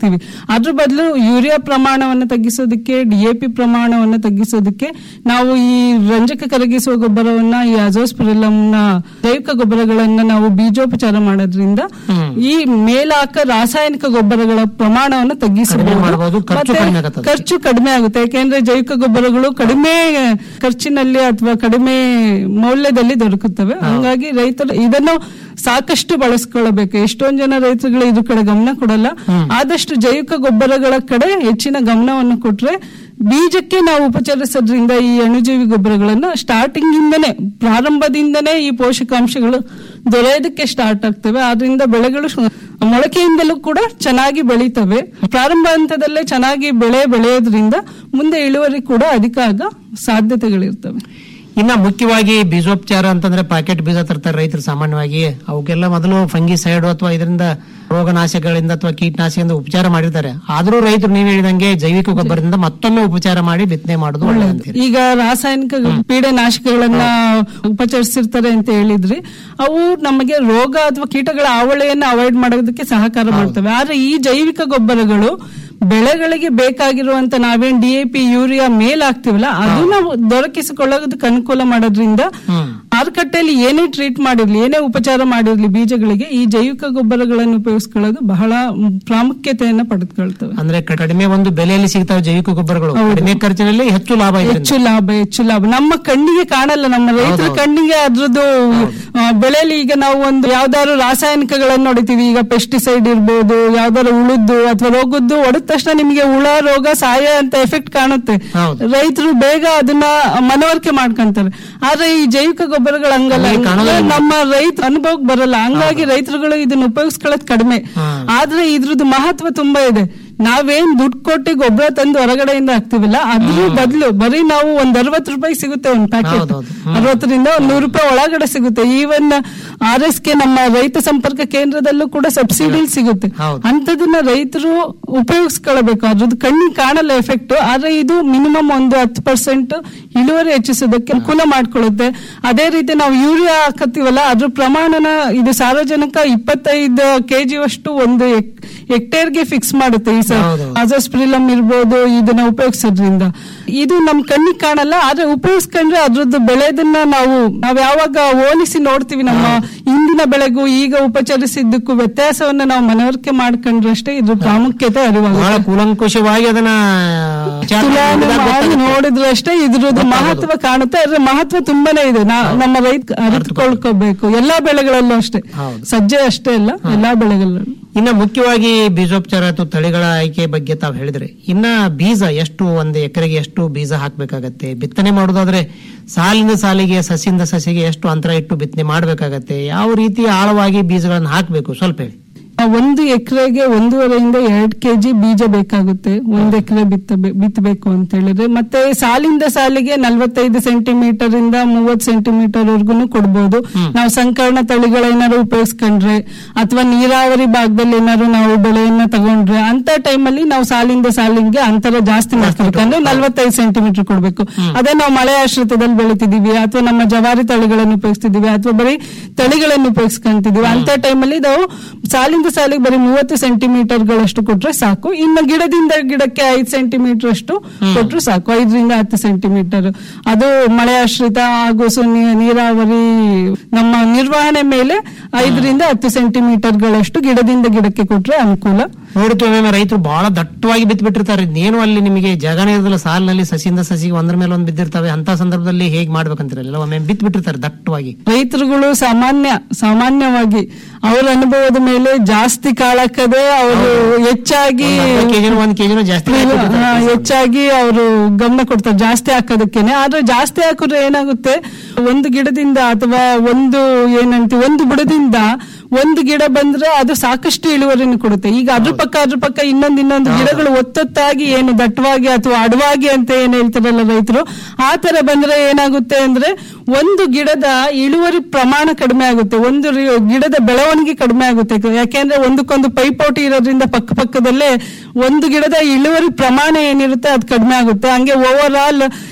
ಅದ್ರ ಬದಲು ಯೂರಿಯಾ ಪ್ರಮಾಣವನ್ನು ತಗ್ಗಿಸೋದಕ್ಕೆ ಡಿಎಪಿ ಪ್ರಮಾಣವನ್ನು ತಗ್ಗಿಸೋದಕ್ಕೆ ನಾವು ಈ ರಂಜಕ ಕರಗಿಸುವ ಗೊಬ್ಬರವನ್ನ ಈ ಅಜೋಸ್ಪಿರಲಂನ ಜೈವಿಕ ಗೊಬ್ಬರಗಳನ್ನ ನಾವು ಬೀಜೋಪಚಾರ ಮಾಡೋದ್ರಿಂದ ಈ ಮೇಲಾಕ ರಾಸಾಯನಿಕ ಗೊಬ್ಬರಗಳ ಪ್ರಮಾಣವನ್ನು ಕಡಿಮೆ ಮಾಡ್ಬೋದು, ತಗ್ಗಿಸಬಹುದು ಖರ್ಚು ಮತ್ತೆ ಕಡಿಮೆ ಆಗತ್ತದೆ. ಖರ್ಚು ಕಡಿಮೆ ಆಗುತ್ತೆ ಯಾಕೆಂದ್ರೆ ಜೈವಿಕ ಗೊಬ್ಬರಗಳು ಕಡಿಮೆ ಖರ್ಚಿನಲ್ಲಿ ಅಥವಾ ಕಡಿಮೆ ಮೌಲ್ಯದಲ್ಲಿ ದೊರಕುತ್ತವೆ ಹಂಗಾಗಿ ರೈತರು ಇದನ್ನು ಸಾಕಷ್ಟು ಬಳಸ್ಕೊಳ್ಳಬೇಕು ಎಷ್ಟೊಂದ್ ಜನ ರೈತರುಗಳು ಇದ್ರ ಕಡೆ ಗಮನ ಕೊಡಲ್ಲ ಆದಷ್ಟು ಜೈವಿಕ ಗೊಬ್ಬರಗಳ ಕಡೆ ಹೆಚ್ಚಿನ ಗಮನವನ್ನು ಕೊಟ್ರೆ ಬೀಜಕ್ಕೆ ನಾವು ಉಪಚರಿಸೋದ್ರಿಂದ ಈ ಅಣುಜೀವಿ ಗೊಬ್ಬರಗಳನ್ನ ಸ್ಟಾರ್ಟಿಂಗ್ ಇಂದನೇ ಪ್ರಾರಂಭದಿಂದನೇ ಈ ಪೋಷಕಾಂಶಗಳು ದೊರೆಯೋದಕ್ಕೆ ಸ್ಟಾರ್ಟ್ ಆಗ್ತವೆ ಆದ್ರಿಂದ ಬೆಳೆಗಳು ಶು- ಮೊಳಕೆಯಿಂದಲೂ ಕೂಡ ಚೆನ್ನಾಗಿ ಬೆಳೀತವೆ ಪ್ರಾರಂಭ ಹಂತದಲ್ಲೇ ಚೆನ್ನಾಗಿ ಬೆಳೆ ಬೆಳೆಯೋದ್ರಿಂದ ಮುಂದೆ ಇಳುವರಿ ಕೂಡ ಅಧಿಕ ಆಗ ಸಾಧ್ಯತೆಗಳಿರ್ತವೆ ಇನ್ನ ಮುಖ್ಯವಾಗಿ ಬೀಜೋಪಚಾರ ಅಂತಂದ್ರೆ ಪ್ಯಾಕೆಟ್ ಬೀಜ ತರ್ತಾರೆ ರೈತರು ಸಾಮಾನ್ಯವಾಗಿ ಅವಕ್ಕೆಲ್ಲ ಮೊದಲು ಫಂಗಿ ಸೈಡ್ ಅಥವಾ ಇದರಿಂದ ರೋಗನಾಶಕಗಳಿಂದ ಅಥವಾ ಕೀಟನಾಶಕದಿಂದ ಉಪಚಾರ ಮಾಡಿರ್ತಾರೆ ಆದ್ರೂ ರೈತರು ನೀವು ಹೇಳಿದಂಗೆ ಜೈವಿಕ ಗೊಬ್ಬರದಿಂದ ಮತ್ತೊಮ್ಮೆ ಉಪಚಾರ ಮಾಡಿ ಬಿತ್ತನೆ ಮಾಡೋದು ಒಳ್ಳೆಯದು ಈಗ ರಾಸಾಯನಿಕ ಪೀಡೆನಾಶಕಗಳನ್ನ ಉಪಚರಿಸಿರ್ತಾರೆ ಅಂತ ಹೇಳಿದ್ರಿ ಅವು ನಮಗೆ ರೋಗ ಅಥವಾ ಕೀಟಗಳ ಆವಳೆಯನ್ನ ಅವಾಯ್ಡ್ ಮಾಡೋದಕ್ಕೆ ಸಹಕಾರ ಮಾಡ್ತವೆ ಆದ್ರೆ ಈ ಜೈವಿಕ ಗೊಬ್ಬರಗಳು ಬೆಳೆಗಳಿಗೆ ಬೇಕಾಗಿರುವಂತ ನಾವೇನ್ ಡಿಎಪಿ ಯೂರಿಯಾ ಮೇಲ್ ಹಾಕ್ತಿವಲ್ಲ ಅದು ನಾವು ದೊರಕಿಸಿಕೊಳ್ಳೋದಕ್ಕೆ ಅನುಕೂಲ ಮಾಡೋದ್ರಿಂದ ಮಾರುಕಟ್ಟೆಯಲ್ಲಿ ಏನೇ ಟ್ರೀಟ್ ಮಾಡಿರ್ಲಿ ಏನೇ ಉಪಚಾರ ಮಾಡಿರ್ಲಿ ಬೀಜಗಳಿಗೆ ಈ ಜೈವಿಕ ಗೊಬ್ಬರಗಳನ್ನು ಉಪಯೋಗಿಸ್ಕೊಳ್ಳೋದು ಬಹಳ ಪ್ರಾಮುಖ್ಯತೆಯನ್ನ ಪಡೆದುಕೊಳ್ತವೆ ಅಂದ್ರೆ ಕಡಿಮೆ ಒಂದು ಬೆಲೆಯಲ್ಲಿ ಸಿಗ್ತಾವೆ ಜೈವಿಕ ಗೊಬ್ಬರಗಳು ಕಡಿಮೆ ಖರ್ಚಿನಲ್ಲಿ ಹೆಚ್ಚು ಲಾಭ ಇದರಿಂದ ಹೆಚ್ಚು ಲಾಭ ಹೆಚ್ಚು ಲಾಭ ನಮ್ಮ ಕಣ್ಣಿಗೆ ಕಾಣಲ್ಲ ನಮ್ಮ ರೈತರ ಕಣ್ಣಿಗೆ ಅದ್ರದ್ದು ಆ, ಬೆಳೆಯಲ್ಲಿ ಈಗ ನಾವು ಒಂದು ಯಾವ್ದಾದ್ರು ರಾಸಾಯನಿಕಗಳನ್ನ ನೋಡಿತೀವಿ ಈಗ ಪೆಸ್ಟಿಸೈಡ್ ಇರ್ಬೋದು ಯಾವ್ದಾದ್ರು ಉಳುದ್ದು ಅಥವಾ ರೋಗದ್ದು ಹೊಡೆದ ತಕ್ಷಣ ನಿಮಗೆ ಹುಳ ರೋಗ ಸಾಯ ಅಂತ ಎಫೆಕ್ಟ್ ಕಾಣುತ್ತೆ ರೈತರು ಬೇಗ ಅದನ್ನ ಮನವರಿಕೆ ಮಾಡ್ಕೊಂತಾರೆ ಆದ್ರೆ ಈ ಜೈವಿಕ ಗೊಬ್ಬರಗಳು ಹಂಗಲ್ಲ ಅಲ್ಲಿ ಕಾಣೋದಿಲ್ಲ. ನಮ್ಮ ರೈತ ಅನುಭವಕ್ಕೆ ಬರಲ್ಲ ಹಂಗಾಗಿ ರೈತರುಗಳು ಇದನ್ನ ಉಪಯೋಗಿಸ್ಕೊಳ್ಳೋದು ಕಡಿಮೆ ಆದ್ರೆ ಇದ್ರದ್ದು ಮಹತ್ವ ತುಂಬಾ ಇದೆ ನಾವೇನ್ ದುಡ್ಡು ಕೊಟ್ಟು ಗೊಬ್ಬರ ತಂದು ಹೊರಗಡೆಯಿಂದ ಹಾಕ್ತಿವಲ್ಲ ಅದ್ರ ಬದಲು ಬರೀ ನಾವು ಒಂದ್ ಅರವತ್ತು ರೂಪಾಯಿ ಸಿಗುತ್ತೆ ಒಂದ್ ಪ್ಯಾಕೆಟ್ ಅರವತ್ತರಿಂದ ಒಂದ್ ನೂರು ರೂಪಾಯಿ ಒಳಗಡೆ ಸಿಗುತ್ತೆ ಈವನ್ ಆರ್ ಎಸ್ ಕೆ ನಮ್ಮ ರೈತ ಸಂಪರ್ಕ ಕೇಂದ್ರದಲ್ಲೂ ಕೂಡ ಸಬ್ಸಿಡಿ ಸಿಗುತ್ತೆ ಅಂತದನ್ನ ರೈತರು ಉಪಯೋಗಿಸ್ಕೊಳ್ಬೇಕು ಅದ್ರದ್ದು ಕಣ್ಣಿಗೆ ಕಾಣಲ್ಲ ಎಫೆಕ್ಟ್ ಆದ್ರೆ ಇದು ಮಿನಿಮಮ್ ಒಂದು ಹತ್ತು ಪರ್ಸೆಂಟ್ ಇಳುವರಿ ಹೆಚ್ಚಿಸೋದಕ್ಕೆ ಅನುಕೂಲ ಮಾಡ್ಕೊಳ್ಳುತ್ತೆ ಅದೇ ರೀತಿ ನಾವು ಯೂರಿಯಾ ಹಾಕತ್ತೀವಲ್ಲ ಅದ್ರ ಪ್ರಮಾಣನ ಇದು ಸಾರ್ವಜನಿಕ ಇಪ್ಪತ್ತೈದು ಕೆಜಿ ಅಷ್ಟು ಒಂದು ಹೆಕ್ಟೇರ್ಗೆ ಫಿಕ್ಸ್ ಮಾಡುತ್ತೆ ಈ ಅಜಸ್ಪ್ರಿಲಮ್ ಇರ್ಬೋದು ಇದನ್ನ ಉಪಯೋಗಿಸೋದ್ರಿಂದ ಇದು ನಮ್ ಕಣ್ಣಿಗೆ ಕಾಣಲ್ಲ ಆದ್ರೆ ಉಪಯೋಗಿಸ್ಕೊಂಡ್ರೆ ಅದ್ರದ್ದು ಬೆಳೆದನ್ನ ನಾವು ನಾವ್ ಯಾವಾಗ ಹೋಲಿಸಿ ನೋಡ್ತೀವಿ ನಮ್ಮ ಇಂದಿನ ಬೆಳೆಗೂ ಈಗ ಉಪಚರಿಸಿದ್ದಕ್ಕೂ ವ್ಯತ್ಯಾಸವನ್ನ ನಾವು ಮನವರಿಕೆ ಮಾಡ್ಕೊಂಡ್ರೆ ಅಷ್ಟೇ ಇದ್ರ ಪ್ರಾಮುಖ್ಯತೆ ಬಹಳ ಅರಿವಾಗುತ್ತೆ ಕೂಲಂಕುಷವಾಗಿ ಅದನ್ನ ವಿಚಾರ ತುಲನೆ ಮಾಡಿದಾಗ ಮಾಡಿ ಗೊತ್ತಾಗುತ್ತೆ. ನೋಡಿದ್ರೆ ಅಷ್ಟೇ ಇದ್ರದ್ದು ಮಹತ್ವ ಕಾಣುತ್ತೆ ಅದ್ರ ಮಹತ್ವ ತುಂಬಾನೇ ಇದೆ ನಾ- ನಮ್ಮ ರೈತ ಅರಿತುಕೊಳ್ಕೋಬೇಕು ಎಲ್ಲಾ ಬೆಳೆಗಳಲ್ಲೂ ಅಷ್ಟೇ ಸಜ್ಜೆ ಅಷ್ಟೇ ಅಲ್ಲ ಎಲ್ಲಾ ಬೆಳೆಗಳಲ್ಲೂ ಇನ್ನ ಮುಖ್ಯವಾಗಿ ಬೀಜೋಪಚಾರ ಅಥವಾ ತಳಿಗಳ ಆಯ್ಕೆ ಬಗ್ಗೆ ತಾವು ಹೇಳಿದ್ರೆ ಇನ್ನ ಬೀಜ ಎಷ್ಟು ಒಂದು ಎಕರೆಗೆ ಎಷ್ಟು ಬೀಜ ಹಾಕ್ಬೇಕಾಗತ್ತೆ ಬಿತ್ತನೆ ಮಾಡೋದಾದ್ರೆ ಸಾಲಿನ ಸಾಲಿಗೆ ಸಸಿಯಿಂದ ಸಸಿಗೆ ಎಷ್ಟು ಅಂತರ ಇಟ್ಟು ಬಿತ್ತನೆ ಮಾಡ್ಬೇಕಾಗತ್ತೆ ಯಾವ ರೀತಿ ಆಳವಾಗಿ ಬೀಜಗಳನ್ನ ಹಾಕ್ಬೇಕು ಸ್ವಲ್ಪ ಹೇಳಿ ಆ ಒಂದು ಎಕರೆಗೆ ಒಂದೂವರೆಯಿಂದ ಎರಡ್ ಕೆಜಿ ಬೀಜ ಬೇಕಾಗುತ್ತೆ ಒಂದ್ ಎಕರೆ ಬಿತ್ತ ಬಿತ್ತಬೇಕು ಅಂತ ಹೇಳಿದ್ರೆ ಮತ್ತೆ ಸಾಲಿಂದ ಸಾಲಿಗೆ ನಲ್ವತ್ತೈದು ಸೆಂಟಿಮೀಟರ್ ಇಂದ ಮೂವತ್ ಸೆಂಟಿಮೀಟರ್ ವರ್ಗುನು ಕೊಡ್ಬೋದು ನಾವು ಸಂಕರ್ಣ ತಳಿಗಳೇನಾದ್ರು ಉಪಯೋಗಿಸ್ಕೊಂಡ್ರೆ ಅಥವಾ ನೀರಾವರಿ ಭಾಗದಲ್ಲಿ ಏನಾದ್ರು ನಾವು ಬೆಳೆಯನ್ನ ತಗೊಂಡ್ರೆ ಅಂತ ಟೈಮಲ್ಲಿ ನಾವು ಸಾಲಿಂದ ಸಾಲಿಗೆ ಅಂತರ ಜಾಸ್ತಿ ಮಾಡ್ಕೋಬೇಕು ಅಂದ್ರೆ ನಲ್ವತ್ತೈದು ಸೆಂಟಿಮೀಟರ್ ಕೊಡ್ಬೇಕು ಅದೇ ನಾವು ಮಳೆ ಆಶ್ರಿತದಲ್ಲಿ ಬೆಳಿತಿದೀವಿ ಅಥವಾ ನಮ್ಮ ಜವಾರಿ ತಳಿಗಳನ್ನು ಉಪಯೋಗಿಸ್ತಿದೀವಿ ಅಥವಾ ಬರೀ ತಳಿಗಳನ್ನು ಉಪಯೋಗಿಸ್ಕೊಂತಿದೀವಿ ಅಂತ ಟೈಮಲ್ಲಿ ನಾವು ಸಾಲಿಂದ ಸಾಲಿಗೆ ಬರೀ ಮೂವತ್ತು ಸೆಂಟಿಮೀಟರ್ ಗಳಷ್ಟು ಕೊಟ್ರೆ ಸಾಕು ಇನ್ನು ಗಿಡದಿಂದ ಗಿಡಕ್ಕೆ ಐದು ಸೆಂಟಿಮೀಟರ್ ಅಷ್ಟು ಕೊಟ್ರೆ ಸಾಕು ಐದರಿಂದ ಹತ್ತು ಸೆಂಟಿಮೀಟರ್ ಅದು ಮಳೆ ಆಶ್ರಿತ ಹಾಗೂ ಸು- ನೀ- ನೀರಾವರಿ ನಮ್ಮ ನಿರ್ವಹಣೆ ಮೇಲೆ ಐದರಿಂದ ಹತ್ತು ಸೆಂಟಿಮೀಟರ್ ಗಳಷ್ಟು ಗಿಡದಿಂದ ಗಿಡಕ್ಕೆ ಕೊಟ್ರೆ ಅನುಕೂಲ ನೋಡ್ತೀವಿ ಒಮ್ಮೆ ರೈತರು ಬಹಳ ದಟ್ಟವಾಗಿ ಬಿತ್ತು ಬಿಟ್ಟಿರ್ತಾರೆ ಏನು ಅಲ್ಲಿ ನಿಮಗೆ ಜಾಗನೇ ಇರೋದಿಲ್ಲ ಸಾಲಿನಲ್ಲಿ ಸಸಿಯಿಂದ ಸಸಿಗೆ ಒಂದ್ರ ಮೇಲೆ ಒಂದು ಬಿದ್ದಿರ್ತವೆ ಅಂತ ಸಂದರ್ಭದಲ್ಲಿ ಹೇಗ್ ಮಾಡ್ಬೇಕಂತಿರಲ್ಲ ಒಮ್ಮೆ ಬಿತ್ತು ಬಿಟ್ಟಿರ್ತಾರೆ ದಟ್ಟವಾಗಿ ರೈತರುಗಳು ಸಾಮಾನ್ಯ ಸಾಮಾನ್ಯವಾಗಿ ಅವರ ಅನುಭವದ ಮೇಲೆ ಜಾಸ್ತಿ ಕಾಳಕ್ಕದೆ ಅವರು ಹೆಚ್ಚಾಗಿ ಕೆಜಿನ ಒಂದ್ ಕೆಜಿನ ಜಾಸ್ತಿ ಹಾ, ಹೆಚ್ಚಾಗಿ ಅವರು ಗಮನ ಕೊಡ್ತಾರೆ ಜಾಸ್ತಿ ಹಾಕೋದಕ್ಕೇನೆ ಆದ್ರೆ ಜಾಸ್ತಿ ಹಾಕಿದ್ರೆ ಏನಾಗುತ್ತೆ ಒಂದು ಗಿಡದಿಂದ ಅಥವಾ ಒಂದು ಏನಂತೀವಿ ಒಂದು ಬುಡದಿಂದ ಒಂದು ಗಿಡ ಬಂದ್ರೆ ಅದು ಸಾಕಷ್ಟು ಇಳುವರಿನ ಕೊಡುತ್ತೆ ಈಗ ಅದ್ರ ಪಕ್ಕ ಅದ್ರ ಪಕ್ಕ ಇನ್ನೊಂದು ಇನ್ನೊಂದು ಗಿಡಗಳು ಒತ್ತೊತ್ತಾಗಿ ಏನು ದಟ್ಟವಾಗಿ ಅಥವಾ ಅಡವಾಗಿ ಅಂತ ಏನ್ ಹೇಳ್ತಾರಲ್ಲ ರೈತರು ಆ ತರ ಬಂದ್ರೆ ಏನಾಗುತ್ತೆ ಅಂದ್ರೆ ಒಂದು ಗಿಡದ ಇಳುವರಿ ಪ್ರಮಾಣ ಕಡಿಮೆ ಆಗುತ್ತೆ ಒಂದು ರಿ- ಗಿಡದ ಬೆಳವಣಿಗೆ ಕಡಿಮೆ ಆಗುತ್ತೆ ಯಾಕೆಂದ್ರೆ ಒಂದಕ್ಕೊಂದು ಪೈಪೋಟಿ ಇರೋದ್ರಿಂದ ಪಕ್ಕ ಪಕ್ಕದಲ್ಲೇ ಒಂದು ಗಿಡದ ಇಳುವರಿ ಪ್ರಮಾಣ ಏನಿರುತ್ತೆ ಅದು ಕಡಿಮೆ ಆಗುತ್ತೆ ಹಂಗೆ ಓವರ್ ಆಲ್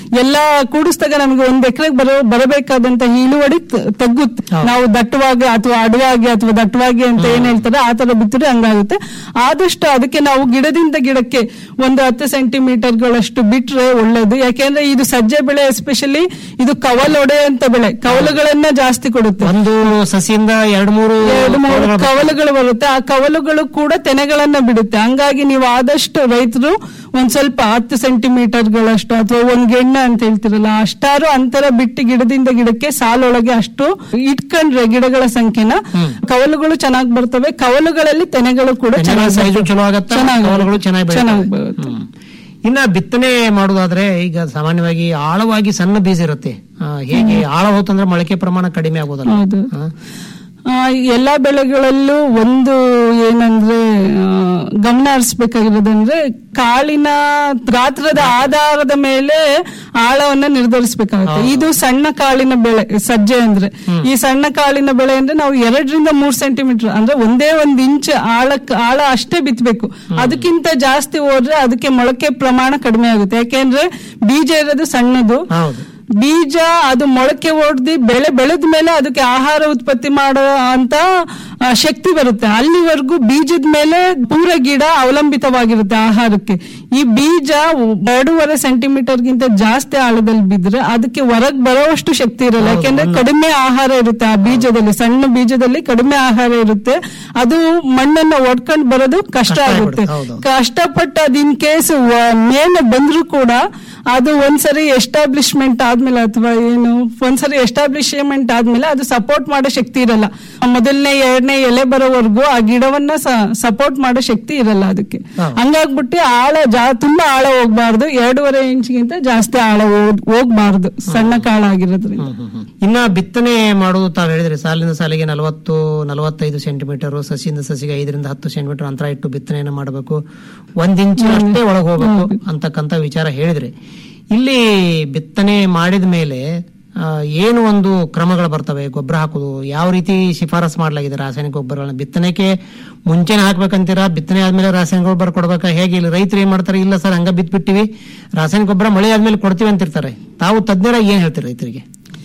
ಎಲ್ಲ ಕೂಡಿಸಿದಾಗ ನಮಗೆ ಒಂದ್ ಎಕರೆಗೆ ಬರೋ ಬರಬೇಕಾದಂತ ಇಳುವರಿ ತ- ತಗ್ಗುತ್ತೆ ನಾವು ದಟ್ಟವಾಗಿ ಅಥವಾ ಅಡವಾಗಿ ಅಥವಾ ದಟ್ಟವಾಗಿ ಅಂತ ಏನ್ ಹೇಳ್ತಾರೆ ಆ ತರ ಬಿತ್ತರೆ ಹಂಗಾಗುತ್ತೆ ಆದಷ್ಟು ಅದಕ್ಕೆ ನಾವು ಗಿಡದಿಂದ ಗಿಡಕ್ಕೆ ಒಂದು ಹತ್ತು ಸೆಂಟಿಮೀಟರ್ ಗಳಷ್ಟು ಬಿಟ್ರೆ ಒಳ್ಳೇದು ಯಾಕೆಂದ್ರೆ ಇದು ಸಜ್ಜೆ ಬೆಳೆ ಎಸ್ಪೆಷಲಿ ಇದು ಕವಲೊಡೆಯುವಂತ ಬೆಳೆ ಕವಲುಗಳನ್ನ ಜಾಸ್ತಿ ಕೊಡುತ್ತೆ ಒಂದು ಸಸಿಯಿಂದ ಎರಡು ಮೂರು ಎರಡು ಮೂರು ಕವಲುಗಳು ಬರುತ್ತೆ ಆ ಕವಲುಗಳು ಕೂಡ ತೆನೆಗಳನ್ನ ಬಿಡುತ್ತೆ ಹಂಗಾಗಿ ನೀವು ಆದಷ್ಟು ರೈತರು ಒಂದ್ ಸ್ವಲ್ಪ ಹತ್ತು ಸೆಂಟಿಮೀಟರ್ ಗಳಷ್ಟು ಅಥವಾ ಒಂದ್ ಗೆಣ್ಣ ಅಂತ ಹೇಳ್ತಿರಲ್ಲ ಅಷ್ಟಾರು ಅಂತರ ಬಿಟ್ಟು ಗಿಡದಿಂದ ಗಿಡಕ್ಕೆ ಸಾಲೊಳಗೆ ಅಷ್ಟು ಇಟ್ಕೊಂಡ್ರೆ ಗಿಡಗಳ ಸಂಖ್ಯೆನ ಕವಲುಗಳು ಚೆನ್ನಾಗಿ ಬರ್ತವೆ ಕವಲುಗಳಲ್ಲಿ ತೆನೆಗಳು ಕೂಡ ಚೆನ್ನಾಗಿ ಸೈಜು ಬರ್ತವೆ. ಚಲೋ ಆಗತ್ತ ಚೆನ್ನಾಗಿ ಕವಲುಗಳು ಚೆನ್ನಾಗಿ ಚೆನ್ನಾಗಿ ಬೆಳೀತವೆ. ಬರುತ್ತೆ ಹ್ಮ್. ಇನ್ನ ಬಿತ್ತನೆ ಮಾಡುದಾದ್ರೆ ಈಗ ಸಾಮಾನ್ಯವಾಗಿ ಆಳವಾಗಿ ಸಣ್ಣ ಬೀಜ ಇರುತ್ತೆ ಆ, ಹೇಗೆ ಆಳ ಹೋತಂದ್ರೆ ಮೊಳಕೆ ಪ್ರಮಾಣ ಕಡಿಮೆ ಆಗೋದಲ್ಲ ಹೌದು. ಆ, ಆ, ಎಲ್ಲಾ ಬೆಳೆಗಳಲ್ಲೂ ಒಂದು ಏನಂದ್ರೆ ಆ, ಗಮನ ಹರಿಸ್ಬೇಕಾಗಿರೋದಂದ್ರೆ ಕಾಳಿನ ಗಾತ್ರದ ಆಧಾರದ ಮೇಲೆ ಆಳವನ್ನ ನಿರ್ಧರಿಸಬೇಕಾಗುತ್ತೆ ಇದು ಸಣ್ಣ ಕಾಳಿನ ಬೆಳೆ ಸಜ್ಜೆ ಅಂದ್ರೆ ಈ ಸಣ್ಣ ಕಾಳಿನ ಬೆಳೆ ಅಂದ್ರೆ ನಾವು ಎರಡರಿಂದ ಮೂರ್ ಸೆಂಟಿಮೀಟರ್ ಅಂದ್ರೆ ಒಂದೇ ಒಂದ್ ಇಂಚ್ ಆಳಕ್ ಆಳ ಅಷ್ಟೇ ಬಿತ್ತಬೇಕು ಅದಕ್ಕಿಂತ ಜಾಸ್ತಿ ಹೋದ್ರೆ ಅದಕ್ಕೆ ಮೊಳಕೆ ಪ್ರಮಾಣ ಕಡಿಮೆ ಆಗುತ್ತೆ ಯಾಕೆಂದ್ರೆ ಬೀಜ ಇರೋದು ಸಣ್ಣದು ಹೌದು ಬೀಜ ಅದು ಮೊಳಕೆ ಒಡ್ದಿ ಬೆಳೆ ಬೆಳೆದ ಮೇಲೆ ಅದಕ್ಕೆ ಆಹಾರ ಉತ್ಪತ್ತಿ ಮಾಡೋ ಅಂತ ಆ, ಶಕ್ತಿ ಬರುತ್ತೆ ಅಲ್ಲಿವರೆಗೂ ಬೀಜದ ಮೇಲೆ ಪೂರ ಗಿಡ ಅವಲಂಬಿತವಾಗಿರುತ್ತೆ ಆಹಾರಕ್ಕೆ ಈ ಬೀಜ ಎರಡೂವರೆ ಸೆಂಟಿಮೀಟರ್ ಗಿಂತ ಜಾಸ್ತಿ ಆಳದಲ್ಲಿ ಬಿದ್ರೆ ಅದಕ್ಕೆ ಹೊರಗ್ ಬರೋವಷ್ಟು ಶಕ್ತಿ ಇರಲ್ಲ ಯಾಕೆಂದ್ರೆ ಕಡಿಮೆ ಆಹಾರ ಇರುತ್ತೆ ಆ ಬೀಜದಲ್ಲಿ ಸಣ್ಣ ಬೀಜದಲ್ಲಿ ಕಡಿಮೆ ಆಹಾರ ಇರುತ್ತೆ ಅದು ಮಣ್ಣನ್ನ ಒಡ್ಕೊಂಡು ಬರೋದು ಕಷ್ಟ ಆಗುತ್ತೆ ಕಷ್ಟಪಟ್ಟು ಅದ್ ಇನ್ ಕೇಸ್ ಮೇಲೆ ಬಂದ್ರು ಕೂಡ ಅದು ಒಂದ್ಸರಿ ಎಸ್ಟಾಬ್ಲಿಷ್ಮೆಂಟ್ ಆದ್ಮೇಲೆ ಅಥವಾ ಏನು ಒಂದ್ಸರಿ ಎಸ್ಟಾಬ್ಲಿಷ್ಮೆಂಟ್ ಆದ್ಮೇಲೆ ಅದು ಸಪೋರ್ಟ್ ಮಾಡೋ ಶಕ್ತಿ ಇರಲ್ಲ ಮೊದಲನೇ ಎರಡನೇ ಎಲೆ ಬರೋವರೆಗೂ ಆ ಗಿಡವನ್ನ ಸಪೋರ್ಟ್ ಮಾಡೋ ಶಕ್ತಿ ಇರಲ್ಲ ಅದಕ್ಕೆ ಹಂಗಾಗ್ಬಿಟ್ಟು ಆಳ ಜಾ ತುಂಬಾ ಆಳ ಹೋಗ್ಬಾರ್ದು ಎರಡೂವರೆ ಇಂಚ್ಗಿಂತ ಜಾಸ್ತಿ ಆಳ ಹೋಗ್- ಹೋಗ್ಬಾರ್ದು ಸಣ್ಣ ಕಾಳ ಆಗಿರೋದ್ರಿಂದ ಇನ್ನ ಬಿತ್ತನೆ ಮಾಡುವುದು ತಾವು ಹೇಳಿದ್ರಿ ಸಾಲಿನ ಸಾಲಿಗೆ ನಲವತ್ತು ನಲವತ್ತೈದು ಸೆಂಟಿಮೀಟರ್ ಸಸಿಯಿಂದ ಸಸಿಗೆ ಐದರಿಂದ ಹತ್ತು ಸೆಂಟಿಮೀಟರ್ ಅಂತರ ಇಟ್ಟು ಬಿತ್ತನೆಯನ್ನು ಮಾಡಬೇಕು ಒಂದ್ ಇಂಚ್ ಅಷ್ಟೇ ಒಳಗೆ ಹೋಗ್ಬೇಕು ಅಂತಕ್ಕಂತ ವಿಚಾರ ಹೇಳಿದ್ರಿ ಇಲ್ಲಿ ಬಿತ್ತನೆ ಮಾಡಿದ ಮೇಲೆ ಆ, ಏನು ಒಂದು ಕ್ರಮಗಳು ಬರ್ತವೆ ಗೊಬ್ಬರ ಹಾಕುದು ಯಾವ ರೀತಿ ಶಿಫಾರಸ್ ಮಾಡಲಾಗಿದೆ ರಾಸಾಯನಿಕ ಗೊಬ್ಬರಗಳನ್ನ ಬಿತ್ತನೆಗೆ ಮುಂಚೆನೆ ಹಾಕ್ಬೇಕಂತೀರಾ ಬಿತ್ತನೆ ಆದ್ಮೇಲೆ ರಾಸಾಯನಿಕ ಗೊಬ್ಬರ ಕೊಡ್ಬೇಕಾ ಹೇಗೆ ಇಲ್ಲಿ ರೈತರು ಏನ್ ಮಾಡ್ತಾರೆ ಇಲ್ಲ ಸರ್ ಹಂಗ ಬಿತ್ಬಿಟ್ಟಿವಿ ರಾಸಾಯನಿಕ ಗೊಬ್ಬರ ಮಳೆ ಆದ್ಮೇಲೆ ಕೊಡ್ತೀವಿ ಅಂತಿರ್ತಾರೆ ತಾವು ತಜ್ಞರಾಗಿ ಏನ್ ಹೇಳ್ತೀರಿ ರೈತರಿಗೆ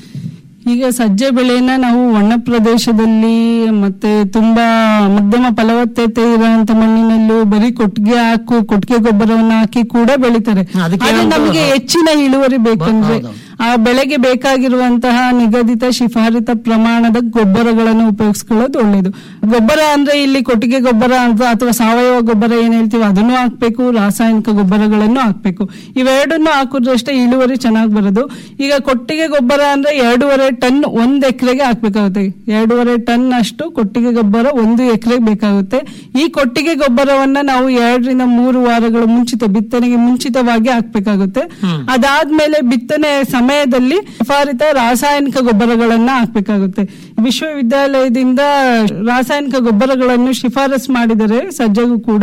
ಈಗ ಸಜ್ಜೆ ಬೆಳೆಯನ್ನ ನಾವು ಒಣ ಪ್ರದೇಶದಲ್ಲಿ ಮತ್ತೆ ತುಂಬಾ ಮಧ್ಯಮ ಫಲವತ್ತತೆ ಇರುವಂತ ಮಣ್ಣಿನಲ್ಲೂ ಬರೀ ಕೊಟ್ಟಿಗೆ ಹಾಕು ಕೊಟ್ಟಿಗೆ ಗೊಬ್ಬರವನ್ನ ಹಾಕಿ ಕೂಡ ಬೆಳಿತಾರೆ ಅದಕ್ಕೆ ಆದ್ರೆ ಏನಂತ- ನಮಗೆ ಹೆಚ್ಚಿನ ಇಳುವರಿ ಬೇಕಂದ್ರೆ ಆ ಬೆಳೆಗೆ ಬೇಕಾಗಿರುವಂತಹ ನಿಗದಿತ ಶಿಫಾರಿತ ಪ್ರಮಾಣದ ಗೊಬ್ಬರಗಳನ್ನು ಉಪಯೋಗಿಸ್ಕೊಳ್ಳೋದು ಒಳ್ಳೇದು ಗೊಬ್ಬರ ಅಂದ್ರೆ ಇಲ್ಲಿ ಕೊಟ್ಟಿಗೆ ಗೊಬ್ಬರ ಅಂತ ಅಥವಾ ಸಾವಯವ ಗೊಬ್ಬರ ಏನ್ ಹೇಳ್ತೀವಿ ಅದನ್ನು ಹಾಕ್ಬೇಕು ರಾಸಾಯನಿಕ ಗೊಬ್ಬರಗಳನ್ನು ಹಾಕ್ಬೇಕು ಇವೆರಡನ್ನು ಹಾಕಿದ್ರಷ್ಟೇ ಇಳುವರಿ ಚೆನ್ನಾಗಿ ಬರೋದು ಈಗ ಕೊಟ್ಟಿಗೆ ಗೊಬ್ಬರ ಅಂದ್ರೆ ಎರಡೂವರೆ ಟನ್ ಒಂದ್ ಎಕರೆಗೆ ಹಾಕ್ಬೇಕಾಗುತ್ತೆ ಎರಡೂವರೆ ಟನ್ ಅಷ್ಟು ಕೊಟ್ಟಿಗೆ ಗೊಬ್ಬರ ಒಂದು ಎಕರೆಗೆ ಬೇಕಾಗುತ್ತೆ ಈ ಕೊಟ್ಟಿಗೆ ಗೊಬ್ಬರವನ್ನ ನಾವು ಎರಡರಿಂದ ಮೂರು ವಾರಗಳ ಮುಂಚಿತ ಬಿತ್ತನೆಗೆ ಮುಂಚಿತವಾಗಿ ಹಾಕ್ಬೇಕಾಗುತ್ತೆ ಅದಾದ್ಮೇಲೆ ಬಿತ್ತನೆ ಸಮಯದಲ್ಲಿ ಶಿಫಾರಿತ ರಾಸಾಯನಿಕ ಗೊಬ್ಬರಗಳನ್ನ ಹಾಕ್ಬೇಕಾಗುತ್ತೆ ವಿಶ್ವವಿದ್ಯಾಲಯದಿಂದ ರಾಸಾಯನಿಕ ಗೊಬ್ಬರಗಳನ್ನು ಶಿಫಾರಸ್ ಮಾಡಿದರೆ ಸಜ್ಜಗೂ ಕೂಡ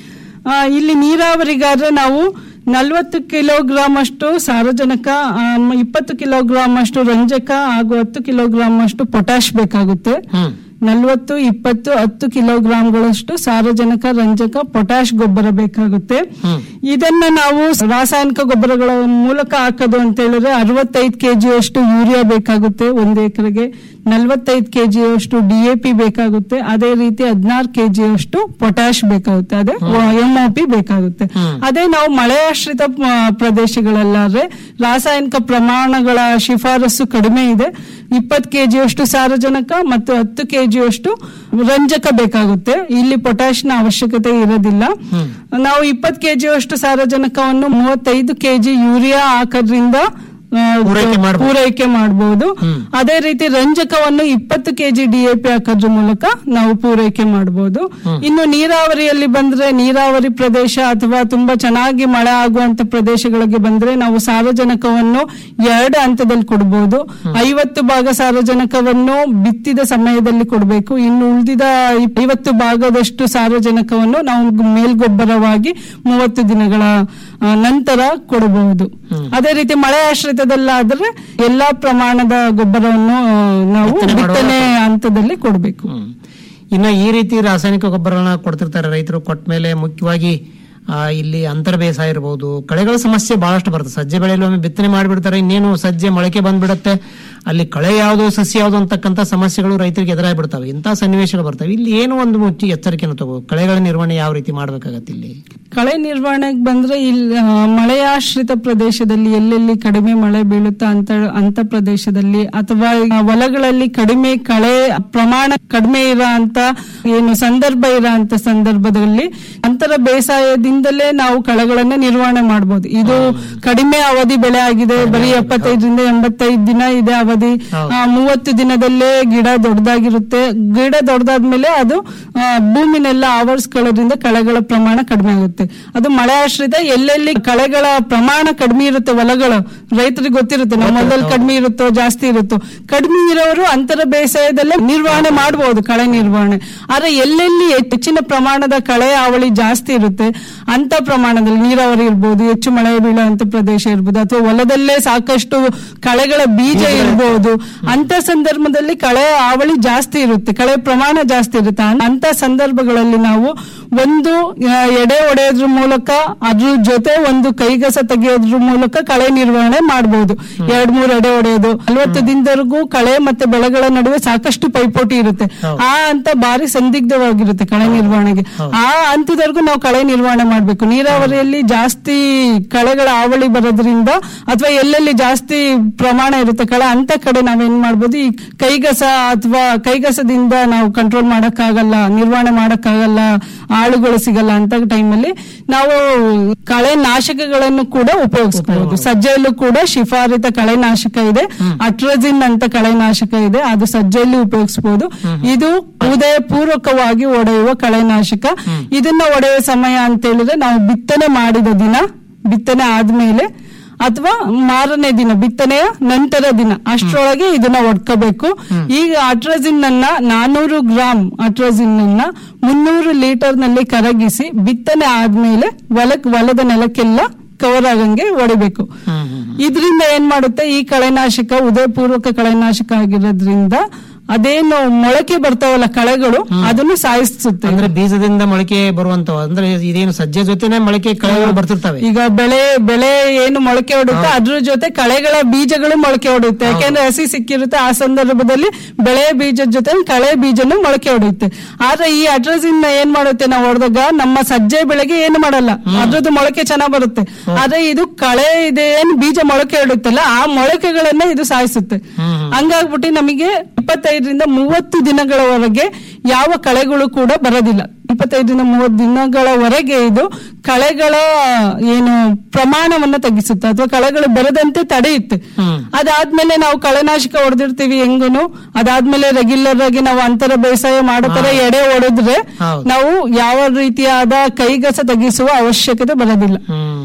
ಆ, ಇಲ್ಲಿ ನೀರಾವರಿಗಾದ್ರೆ ನಾವು ನಲವತ್ತು ಕಿಲೋಗ್ರಾಮ್ ಅಷ್ಟು ಸಾರಜನಕ ಆ, ಇಪ್ಪತ್ತು ಕಿಲೋಗ್ರಾಮ್ ಅಷ್ಟು ರಂಜಕ ಹಾಗೂ ಹತ್ತು ಕಿಲೋಗ್ರಾಮ್ ಅಷ್ಟು ಪೊಟ್ಯಾಶ್ ಬೇಕಾಗುತ್ತೆ ನಲವತ್ತು ಇಪ್ಪತ್ತು ಹತ್ತು ಕಿಲೋಗ್ರಾಂಗಳಷ್ಟು ಸಾರಜನಕ ರಂಜಕ ಪೊಟ್ಯಾಶ್ ಗೊಬ್ಬರ ಬೇಕಾಗುತ್ತೆ ಇದನ್ನ ನಾವು ರಾಸಾಯನಿಕ ಗೊಬ್ಬರಗಳ ಮೂಲಕ ಹಾಕೋದು ಅಂತ ಹೇಳಿದ್ರೆ ಅರವತ್ತೈದು ಕೆಜಿ ಅಷ್ಟು ಯೂರಿಯಾ ಬೇಕಾಗುತ್ತೆ ಒಂದು ಎಕರೆಗೆ ನಲವತ್ತೈದು ಕೆಜಿ ಅಷ್ಟು ಡಿಎಪಿ ಬೇಕಾಗುತ್ತೆ ಅದೇ ರೀತಿ ಹದಿನಾರು ಕೆಜಿ ಅಷ್ಟು ಪೊಟ್ಯಾಶ್ ಬೇಕಾಗುತ್ತೆ ಅದೇ ಎಂಒಪಿ ಬೇಕಾಗುತ್ತೆ ಅದೇ ನಾವು ಮಳೆಯಾಶ್ರಿತ ಪ- ಪ್ರದೇಶಗಳಲ್ಲಾದ್ರೆ ರಾಸಾಯನಿಕ ಪ್ರಮಾಣಗಳ ಶಿಫಾರಸು ಕಡಿಮೆ ಇದೆ ಇಪ್ಪತ್ತು ಕೆಜಿ ಅಷ್ಟು ಸಾರಜನಕ ಮತ್ತು ಹತ್ತು ಕೆಜಿ ಅಷ್ಟು ರಂಜಕ ಬೇಕಾಗುತ್ತೆ ಇಲ್ಲಿ ಪೊಟ್ಯಾಶ್ ನ ಅವಶ್ಯಕತೆ ಇರೋದಿಲ್ಲ ನಾವು ಇಪ್ಪತ್ತು ಕೆಜಿ ಅಷ್ಟು ಸಾರಜನಕವನ್ನು ಮೂವತ್ತೈದು ಕೆಜಿ ಯೂರಿಯಾ ಹಾಕೋದ್ರಿಂದ ಆ, ಪೂರೈಕೆ ಮಾಡಬಹುದು ಅದೇ ರೀತಿ ರಂಜಕವನ್ನು ಇಪ್ಪತ್ತು ಕೆಜಿ ಡಿಎಪಿ ಹಾಕೋದ್ರ ಮೂಲಕ ನಾವು ಪೂರೈಕೆ ಮಾಡಬಹುದು ಇನ್ನು ನೀರಾವರಿಯಲ್ಲಿ ಬಂದ್ರೆ ನೀರಾವರಿ ಪ್ರದೇಶ ಅಥವಾ ತುಂಬಾ ಚೆನ್ನಾಗಿ ಮಳೆ ಆಗುವಂತ ಪ್ರದೇಶಗಳಿಗೆ ಬಂದ್ರೆ ನಾವು ಸಾರಜನಕವನ್ನು ಎರಡು ಹಂತದಲ್ಲಿ ಕೊಡಬಹುದು ಐವತ್ತು ಭಾಗ ಸಾರಜನಕವನ್ನು ಬಿತ್ತಿದ ಸಮಯದಲ್ಲಿ ಕೊಡಬೇಕು ಇನ್ನು ಉಳಿದಿದ ಐವತ್ತು ಭಾಗದಷ್ಟು ಸಾರಜನಕವನ್ನು ನಾವು ಮೇಲ್ಗೊಬ್ಬರವಾಗಿ ಮೂವತ್ತು ದಿನಗಳ ಆ, ನಂತರ ಕೊಡಬಹುದು ಅದೇ ರೀತಿ ಮಳೆ ಆಶ್ರಿತದಲ್ಲಾದ್ರೆ ಎಲ್ಲಾ ಪ್ರಮಾಣದ ಗೊಬ್ಬರವನ್ನು ಆ, ನಾವು ಬಿತ್ತನೆ ಮಾಡುವಾಗ ಬಿತ್ತನೆ ಹಂತದಲ್ಲಿ ಕೊಡಬೇಕು ಇನ್ನ ಈ ರೀತಿ ರಾಸಾಯನಿಕ ಗೊಬ್ಬರಗಳನ್ನ ಕೊಡ್ತಿರ್ತಾರೆ ರೈತರು ಕೊಟ್ಟ ಮೇಲೆ ಮುಖ್ಯವಾಗಿ ಆ, ಇಲ್ಲಿ ಅಂತರ ಬೇಸಾಯ ಇರಬಹುದು ಕಳೆಗಳ ಸಮಸ್ಯೆ ಬಹಳಷ್ಟು ಬರುತ್ತೆ ಸಜ್ಜೆ ಬೆಳೆಯಲ್ಲಿ ಒಮ್ಮೆ ಬಿತ್ತನೆ ಮಾಡಿಬಿಡ್ತಾರೆ ಇನ್ನೇನು ಸಜ್ಜೆ ಮೊಳಕೆ ಬಂದ್ಬಿಡುತ್ತೆ ಅಲ್ಲಿ ಕಳೆ ಯಾವುದು ಸಸಿ ಯಾವುದು ಅಂತಕ್ಕಂಥ ಸಮಸ್ಯೆಗಳು ರೈತರಿಗೆ ಎದುರಾಗಿ ಬಿಡ್ತವೆ ಇಂತಹ ಸನ್ನಿವೇಶಗಳು ಬರ್ತವೆ ಇಲ್ಲಿ ಏನು ಒಂದು ಮುಚ್ಚಿ ಎಚ್ಚರಿಕೆಯನ್ನು ತಗೋ ಕಳೆಗಳ ನಿರ್ವಹಣೆ ಯಾವ ರೀತಿ ಮಾಡ್ಬೇಕಾಗತ್ತೆ ಇಲ್ಲಿ ಕಳೆ ನಿರ್ವಹಣೆಗೆ ಬಂದ್ರೆ ಇಲ್ಲಿ ಆ, ಮಳೆಯಾಶ್ರಿತ ಪ್ರದೇಶದಲ್ಲಿ ಎಲ್ಲೆಲ್ಲಿ ಕಡಿಮೆ ಮಳೆ ಬೀಳುತ್ತಾ ಅಂತ ಅಂತ ಪ್ರದೇಶದಲ್ಲಿ ಅಥವಾ ಆ, ಹೊಲಗಳಲ್ಲಿ ಕಡಿಮೆ ಕಳೆ ಪ್ರಮಾಣ ಕಡಿಮೆ ಇರೋ ಅಂತ ಏನು ಸಂದರ್ಭ ಇರೋ ಅಂತ ಸಂದರ್ಭದಲ್ಲಿ ಅಂತರ ಬೇಸಾಯದಿಂದಲೇ ನಾವು ಕಳೆಗಳನ್ನ ನಿರ್ವಹಣೆ ಮಾಡಬಹುದು ಇದು ಕಡಿಮೆ ಅವಧಿ ಬೆಳೆ ಆಗಿದೆ ಬರೀ ಎಪ್ಪತ್ತೈದರಿಂದ ಎಂಬತ್ತೈದು ದಿನ ಇದೆ ಅವಧಿ ಆ, ಮೂವತ್ತು ದಿನದಲ್ಲೇ ಗಿಡ ದೊಡ್ಡದಾಗಿರುತ್ತೆ ಗಿಡ ದೊಡ್ಡದಾದ್ಮೇಲೆ ಅದು ಆ, ಭೂಮಿನೆಲ್ಲ ಆವರಿಸ್ಕೊಳ್ಳೋದ್ರಿಂದ ಕಳೆಗಳ ಪ್ರಮಾಣ ಕಡಿಮೆ ಆಗುತ್ತೆ ಅದು ಮಳೆ ಆಶ್ರಿತ ಎಲ್ಲೆಲ್ಲಿ ಕಳೆಗಳ ಪ್ರಮಾಣ ಕಡಿಮೆ ಇರುತ್ತೆ ಹೊಲಗಳು ರೈತರಿಗೆ ಗೊತ್ತಿರುತ್ತೆ ನಮ್ಮ ಹೊಲದಲ್ಲಿ ಕಡಿಮೆ ಇರುತ್ತೋ ಜಾಸ್ತಿ ಇರುತ್ತೋ ಕಡಿಮೆ ಇರೋರು ಅಂತರ ಬೇಸಾಯದಲ್ಲೇ ನಿರ್ವಹಣೆ ಮಾಡಬಹುದು ಕಳೆ ನಿರ್ವಹಣೆ ಆದ್ರೆ ಎಲ್ಲೆಲ್ಲಿ ಹೆಚ್ಚಿನ ಪ್ರಮಾಣದ ಕಳೆ ಅವಳಿ ಜಾಸ್ತಿ ಇರುತ್ತೆ ಅಂತ ಪ್ರಮಾಣದಲ್ಲಿ ನೀರಾವರಿ ಇರ್ಬೋದು ಹೆಚ್ಚು ಮಳೆ ಬೀಳುವಂತ ಪ್ರದೇಶ ಇರ್ಬೋದು ಅಥವಾ ಹೊಲದಲ್ಲೇ ಸಾಕಷ್ಟು ಕಳೆಗಳ ಬೀಜ ಇರ್ಬೋದು ಅಂತ ಸಂದರ್ಭದಲ್ಲಿ ಕಳೆ ಅವಳಿ ಜಾಸ್ತಿ ಇರುತ್ತೆ ಕಳೆ ಪ್ರಮಾಣ ಜಾಸ್ತಿ ಇರುತ್ತೆ ಅನ್- ಅಂತ ಸಂದರ್ಭಗಳಲ್ಲಿ ನಾವು ಒಂದು ಆ, ಎಡೆ ಹೊಡೆಯೋದ್ರ ಮೂಲಕ ಅದ್ರ ಜೊತೆ ಒಂದು ಕೈಗಸ ತೆಗೆಯೋದ್ರ ಮೂಲಕ ಕಳೆ ನಿರ್ವಹಣೆ ಮಾಡಬಹುದು ಎರಡ್ ಮೂರ್ ಎಡೆ ಹೊಡೆಯೋದು ನಲ್ವತ್ತು ದಿನದವರೆಗೂ ಕಳೆ ಮತ್ತೆ ಬೆಳೆಗಳ ನಡುವೆ ಸಾಕಷ್ಟು ಪೈಪೋಟಿ ಇರುತ್ತೆ ಆ ಹಂತ ಬಾರಿ ಸಂದಿಗ್ಧವಾಗಿರುತ್ತೆ ಕಳೆ ನಿರ್ವಹಣೆಗೆ ಆ ಹಂತದವರೆಗೂ ನಾವು ಕಳೆ ನಿರ್ವಹಣೆ ಮಾಡಬೇಕು ನೀರಾವರಿಯಲ್ಲಿ ಜಾಸ್ತಿ ಕಳೆಗಳ ಹಾವಳಿ ಬರೋದ್ರಿಂದ ಅಥವಾ ಎಲ್ಲೆಲ್ಲಿ ಜಾಸ್ತಿ ಪ್ರಮಾಣ ಇರುತ್ತೆ ಕಳೆ ಅಂತ ಕಡೆ ನಾವೇನ್ ಮಾಡ್ಬೋದು ಈ ಕೈಗಸ ಅಥವಾ ಕೈಗಸದಿಂದ ನಾವು ಕಂಟ್ರೋಲ್ ಮಾಡಕ್ಕಾಗಲ್ಲ ನಿರ್ವಹಣೆ ಮಾಡಕ್ಕಾಗಲ್ಲ ಆಳುಗಳು ಸಿಗಲ್ಲ ಅಂತ ಟೈಮಲ್ಲಿ ನಾವು ಕಳೆ ನಾಶಕಗಳನ್ನು ಕೂಡ ಉಪಯೋಗಿಸಬಹುದು ಸಜ್ಜೆಯಲ್ಲೂ ಕೂಡ ಶಿಫಾರಿತ ಕಳೆನಾಶಕ ಇದೆ ಅಟ್ರಜಿನ್ ಅಂತ ಕಳೆನಾಶಕ ಇದೆ ಅದು ಸಜ್ಜೆಯಲ್ಲಿ ಉಪಯೋಗಿಸಬಹುದು ಇದು ಉದಯ ಪೂರ್ವಕವಾಗಿ ಒಡೆಯುವ ಕಳೆನಾಶಕ ಇದನ್ನ ಒಡೆಯುವ ಸಮಯ ಅಂತ ಹೇಳಿದ್ರೆ ನಾವು ಬಿತ್ತನೆ ಮಾಡಿದ ದಿನ ಬಿತ್ತನೆ ಆದ್ಮೇಲೆ ಅಥವಾ ಮಾರನೇ ದಿನ ಬಿತ್ತನೆಯ ನಂತರ ದಿನ ಅಷ್ಟರೊಳಗೆ ಇದನ್ನ ಒಡ್ಕೋಬೇಕು ಈಗ ಅಟ್ರಜಿನ್ ಅನ್ನ ನಾನೂರು ಗ್ರಾಮ್ ಅಟ್ರಜಿನ್ ಅನ್ನ ಮುನ್ನೂರು ಲೀಟರ್ ನಲ್ಲಿ ಕರಗಿಸಿ ಬಿತ್ತನೆ ಆದ್ಮೇಲೆ ಹೊಲಕ್ ಹೊಲದ ನೆಲಕ್ಕೆಲ್ಲ ಕವರ್ ಆಗಂಗೆ ಹೊಡಿಬೇಕು ಇದರಿಂದ ಏನ್ ಮಾಡುತ್ತೆ ಈ ಕಳೆನಾಶಕ ಉದಯಪೂರ್ವಕ ಕಳೆನಾಶಕ ಆಗಿರೋದ್ರಿಂದ ಅದೇನು ಮೊಳಕೆ ಬರ್ತಾವಲ್ಲ ಕಳೆಗಳು ಅದನ್ನು ಸಾಯಿಸುತ್ತೆ ಅಂದ್ರೆ ಬೀಜದಿಂದ ಮೊಳಕೆ ಬರುವಂತವ ಅಂದ್ರೆ ಇದೇನು ಸಜ್ಜೆ ಜೊತೆನೆ ಮೊಳಕೆ ಕಳೆಗಳು ಬರ್ತಿರ್ತವೆ ಈಗ ಬೆಳೆ ಬೆಳೆ ಏನು ಮೊಳಕೆ ಹೊಡುತ್ತೆ ಅದ್ರ ಜೊತೆ ಕಳೆಗಳ ಬೀಜಗಳು ಮೊಳಕೆ ಹೊಡುತ್ತೆ ಯಾಕೆಂದ್ರೆ ಹಸಿ ಸಿಕ್ಕಿರುತ್ತೆ ಆ ಸಂದರ್ಭದಲ್ಲಿ ಬೆಳೆ ಬೀಜದ ಜೊತೆ ಕಳೆ ಬೀಜನು ಮೊಳಕೆ ಹೊಡೆಯುತ್ತೆ ಆದ್ರೆ ಈ ಅಡ್ರಸಿನ್ ಏನ್ ಮಾಡುತ್ತೆ ನಾವು ಹೊಡೆದಾಗ ನಮ್ಮ ಸಜ್ಜೆ ಬೆಳೆಗೆ ಏನು ಮಾಡಲ್ಲ ಅದ್ರದ್ದು ಮೊಳಕೆ ಚೆನ್ನಾಗ್ ಬರುತ್ತೆ ಆದ್ರೆ ಇದು ಕಳೆ ಇದೆ ಏನ್ ಬೀಜ ಮೊಳಕೆ ಹೊಡುತ್ತಲ್ಲ ಆ ಮೊಳಕೆಗಳನ್ನ ಇದು ಸಾಯಿಸುತ್ತೆ ಹಂಗಾಗ್ಬಿಟ್ಟು ನಮಗೆ ಇಪ್ಪತ್ತೈದರಿಂದ ಮೂವತ್ತು ದಿನಗಳವರೆಗೆ ಯಾವ ಕಳೆಗಳು ಕೂಡ ಬರೋದಿಲ್ಲ ಇಪ್ಪತ್ತೈದರಿಂದ ಮೂವತ್ತು ದಿನಗಳವರೆಗೆ ಇದು ಕಳೆಗಳ ಏನು ಪ್ರಮಾಣವನ್ನ ತಗ್ಗಿಸುತ್ತೆ ಅಥವಾ ಕಳೆಗಳು ಬರದಂತೆ ತಡೆಯುತ್ತೆ ಅದಾದ್ಮೇಲೆ ನಾವು ಕಳೆನಾಶಕ ಹೊಡೆದಿರ್ತೀವಿ ಹೆಂಗುನು ಅದಾದ್ಮೇಲೆ ರೆಗ್ಯುಲರ್ ಆಗಿ ನಾವು ಅಂತರ ಬೇಸಾಯ ಮಾಡೋ ತರ ಎಡೆ ಹೊಡೆದ್ರೆ ನಾವು ಯಾವ ರೀತಿಯಾದ ಕೈಗಸ ತೆಗಿಸುವ ಅವಶ್ಯಕತೆ ಬರೋದಿಲ್ಲ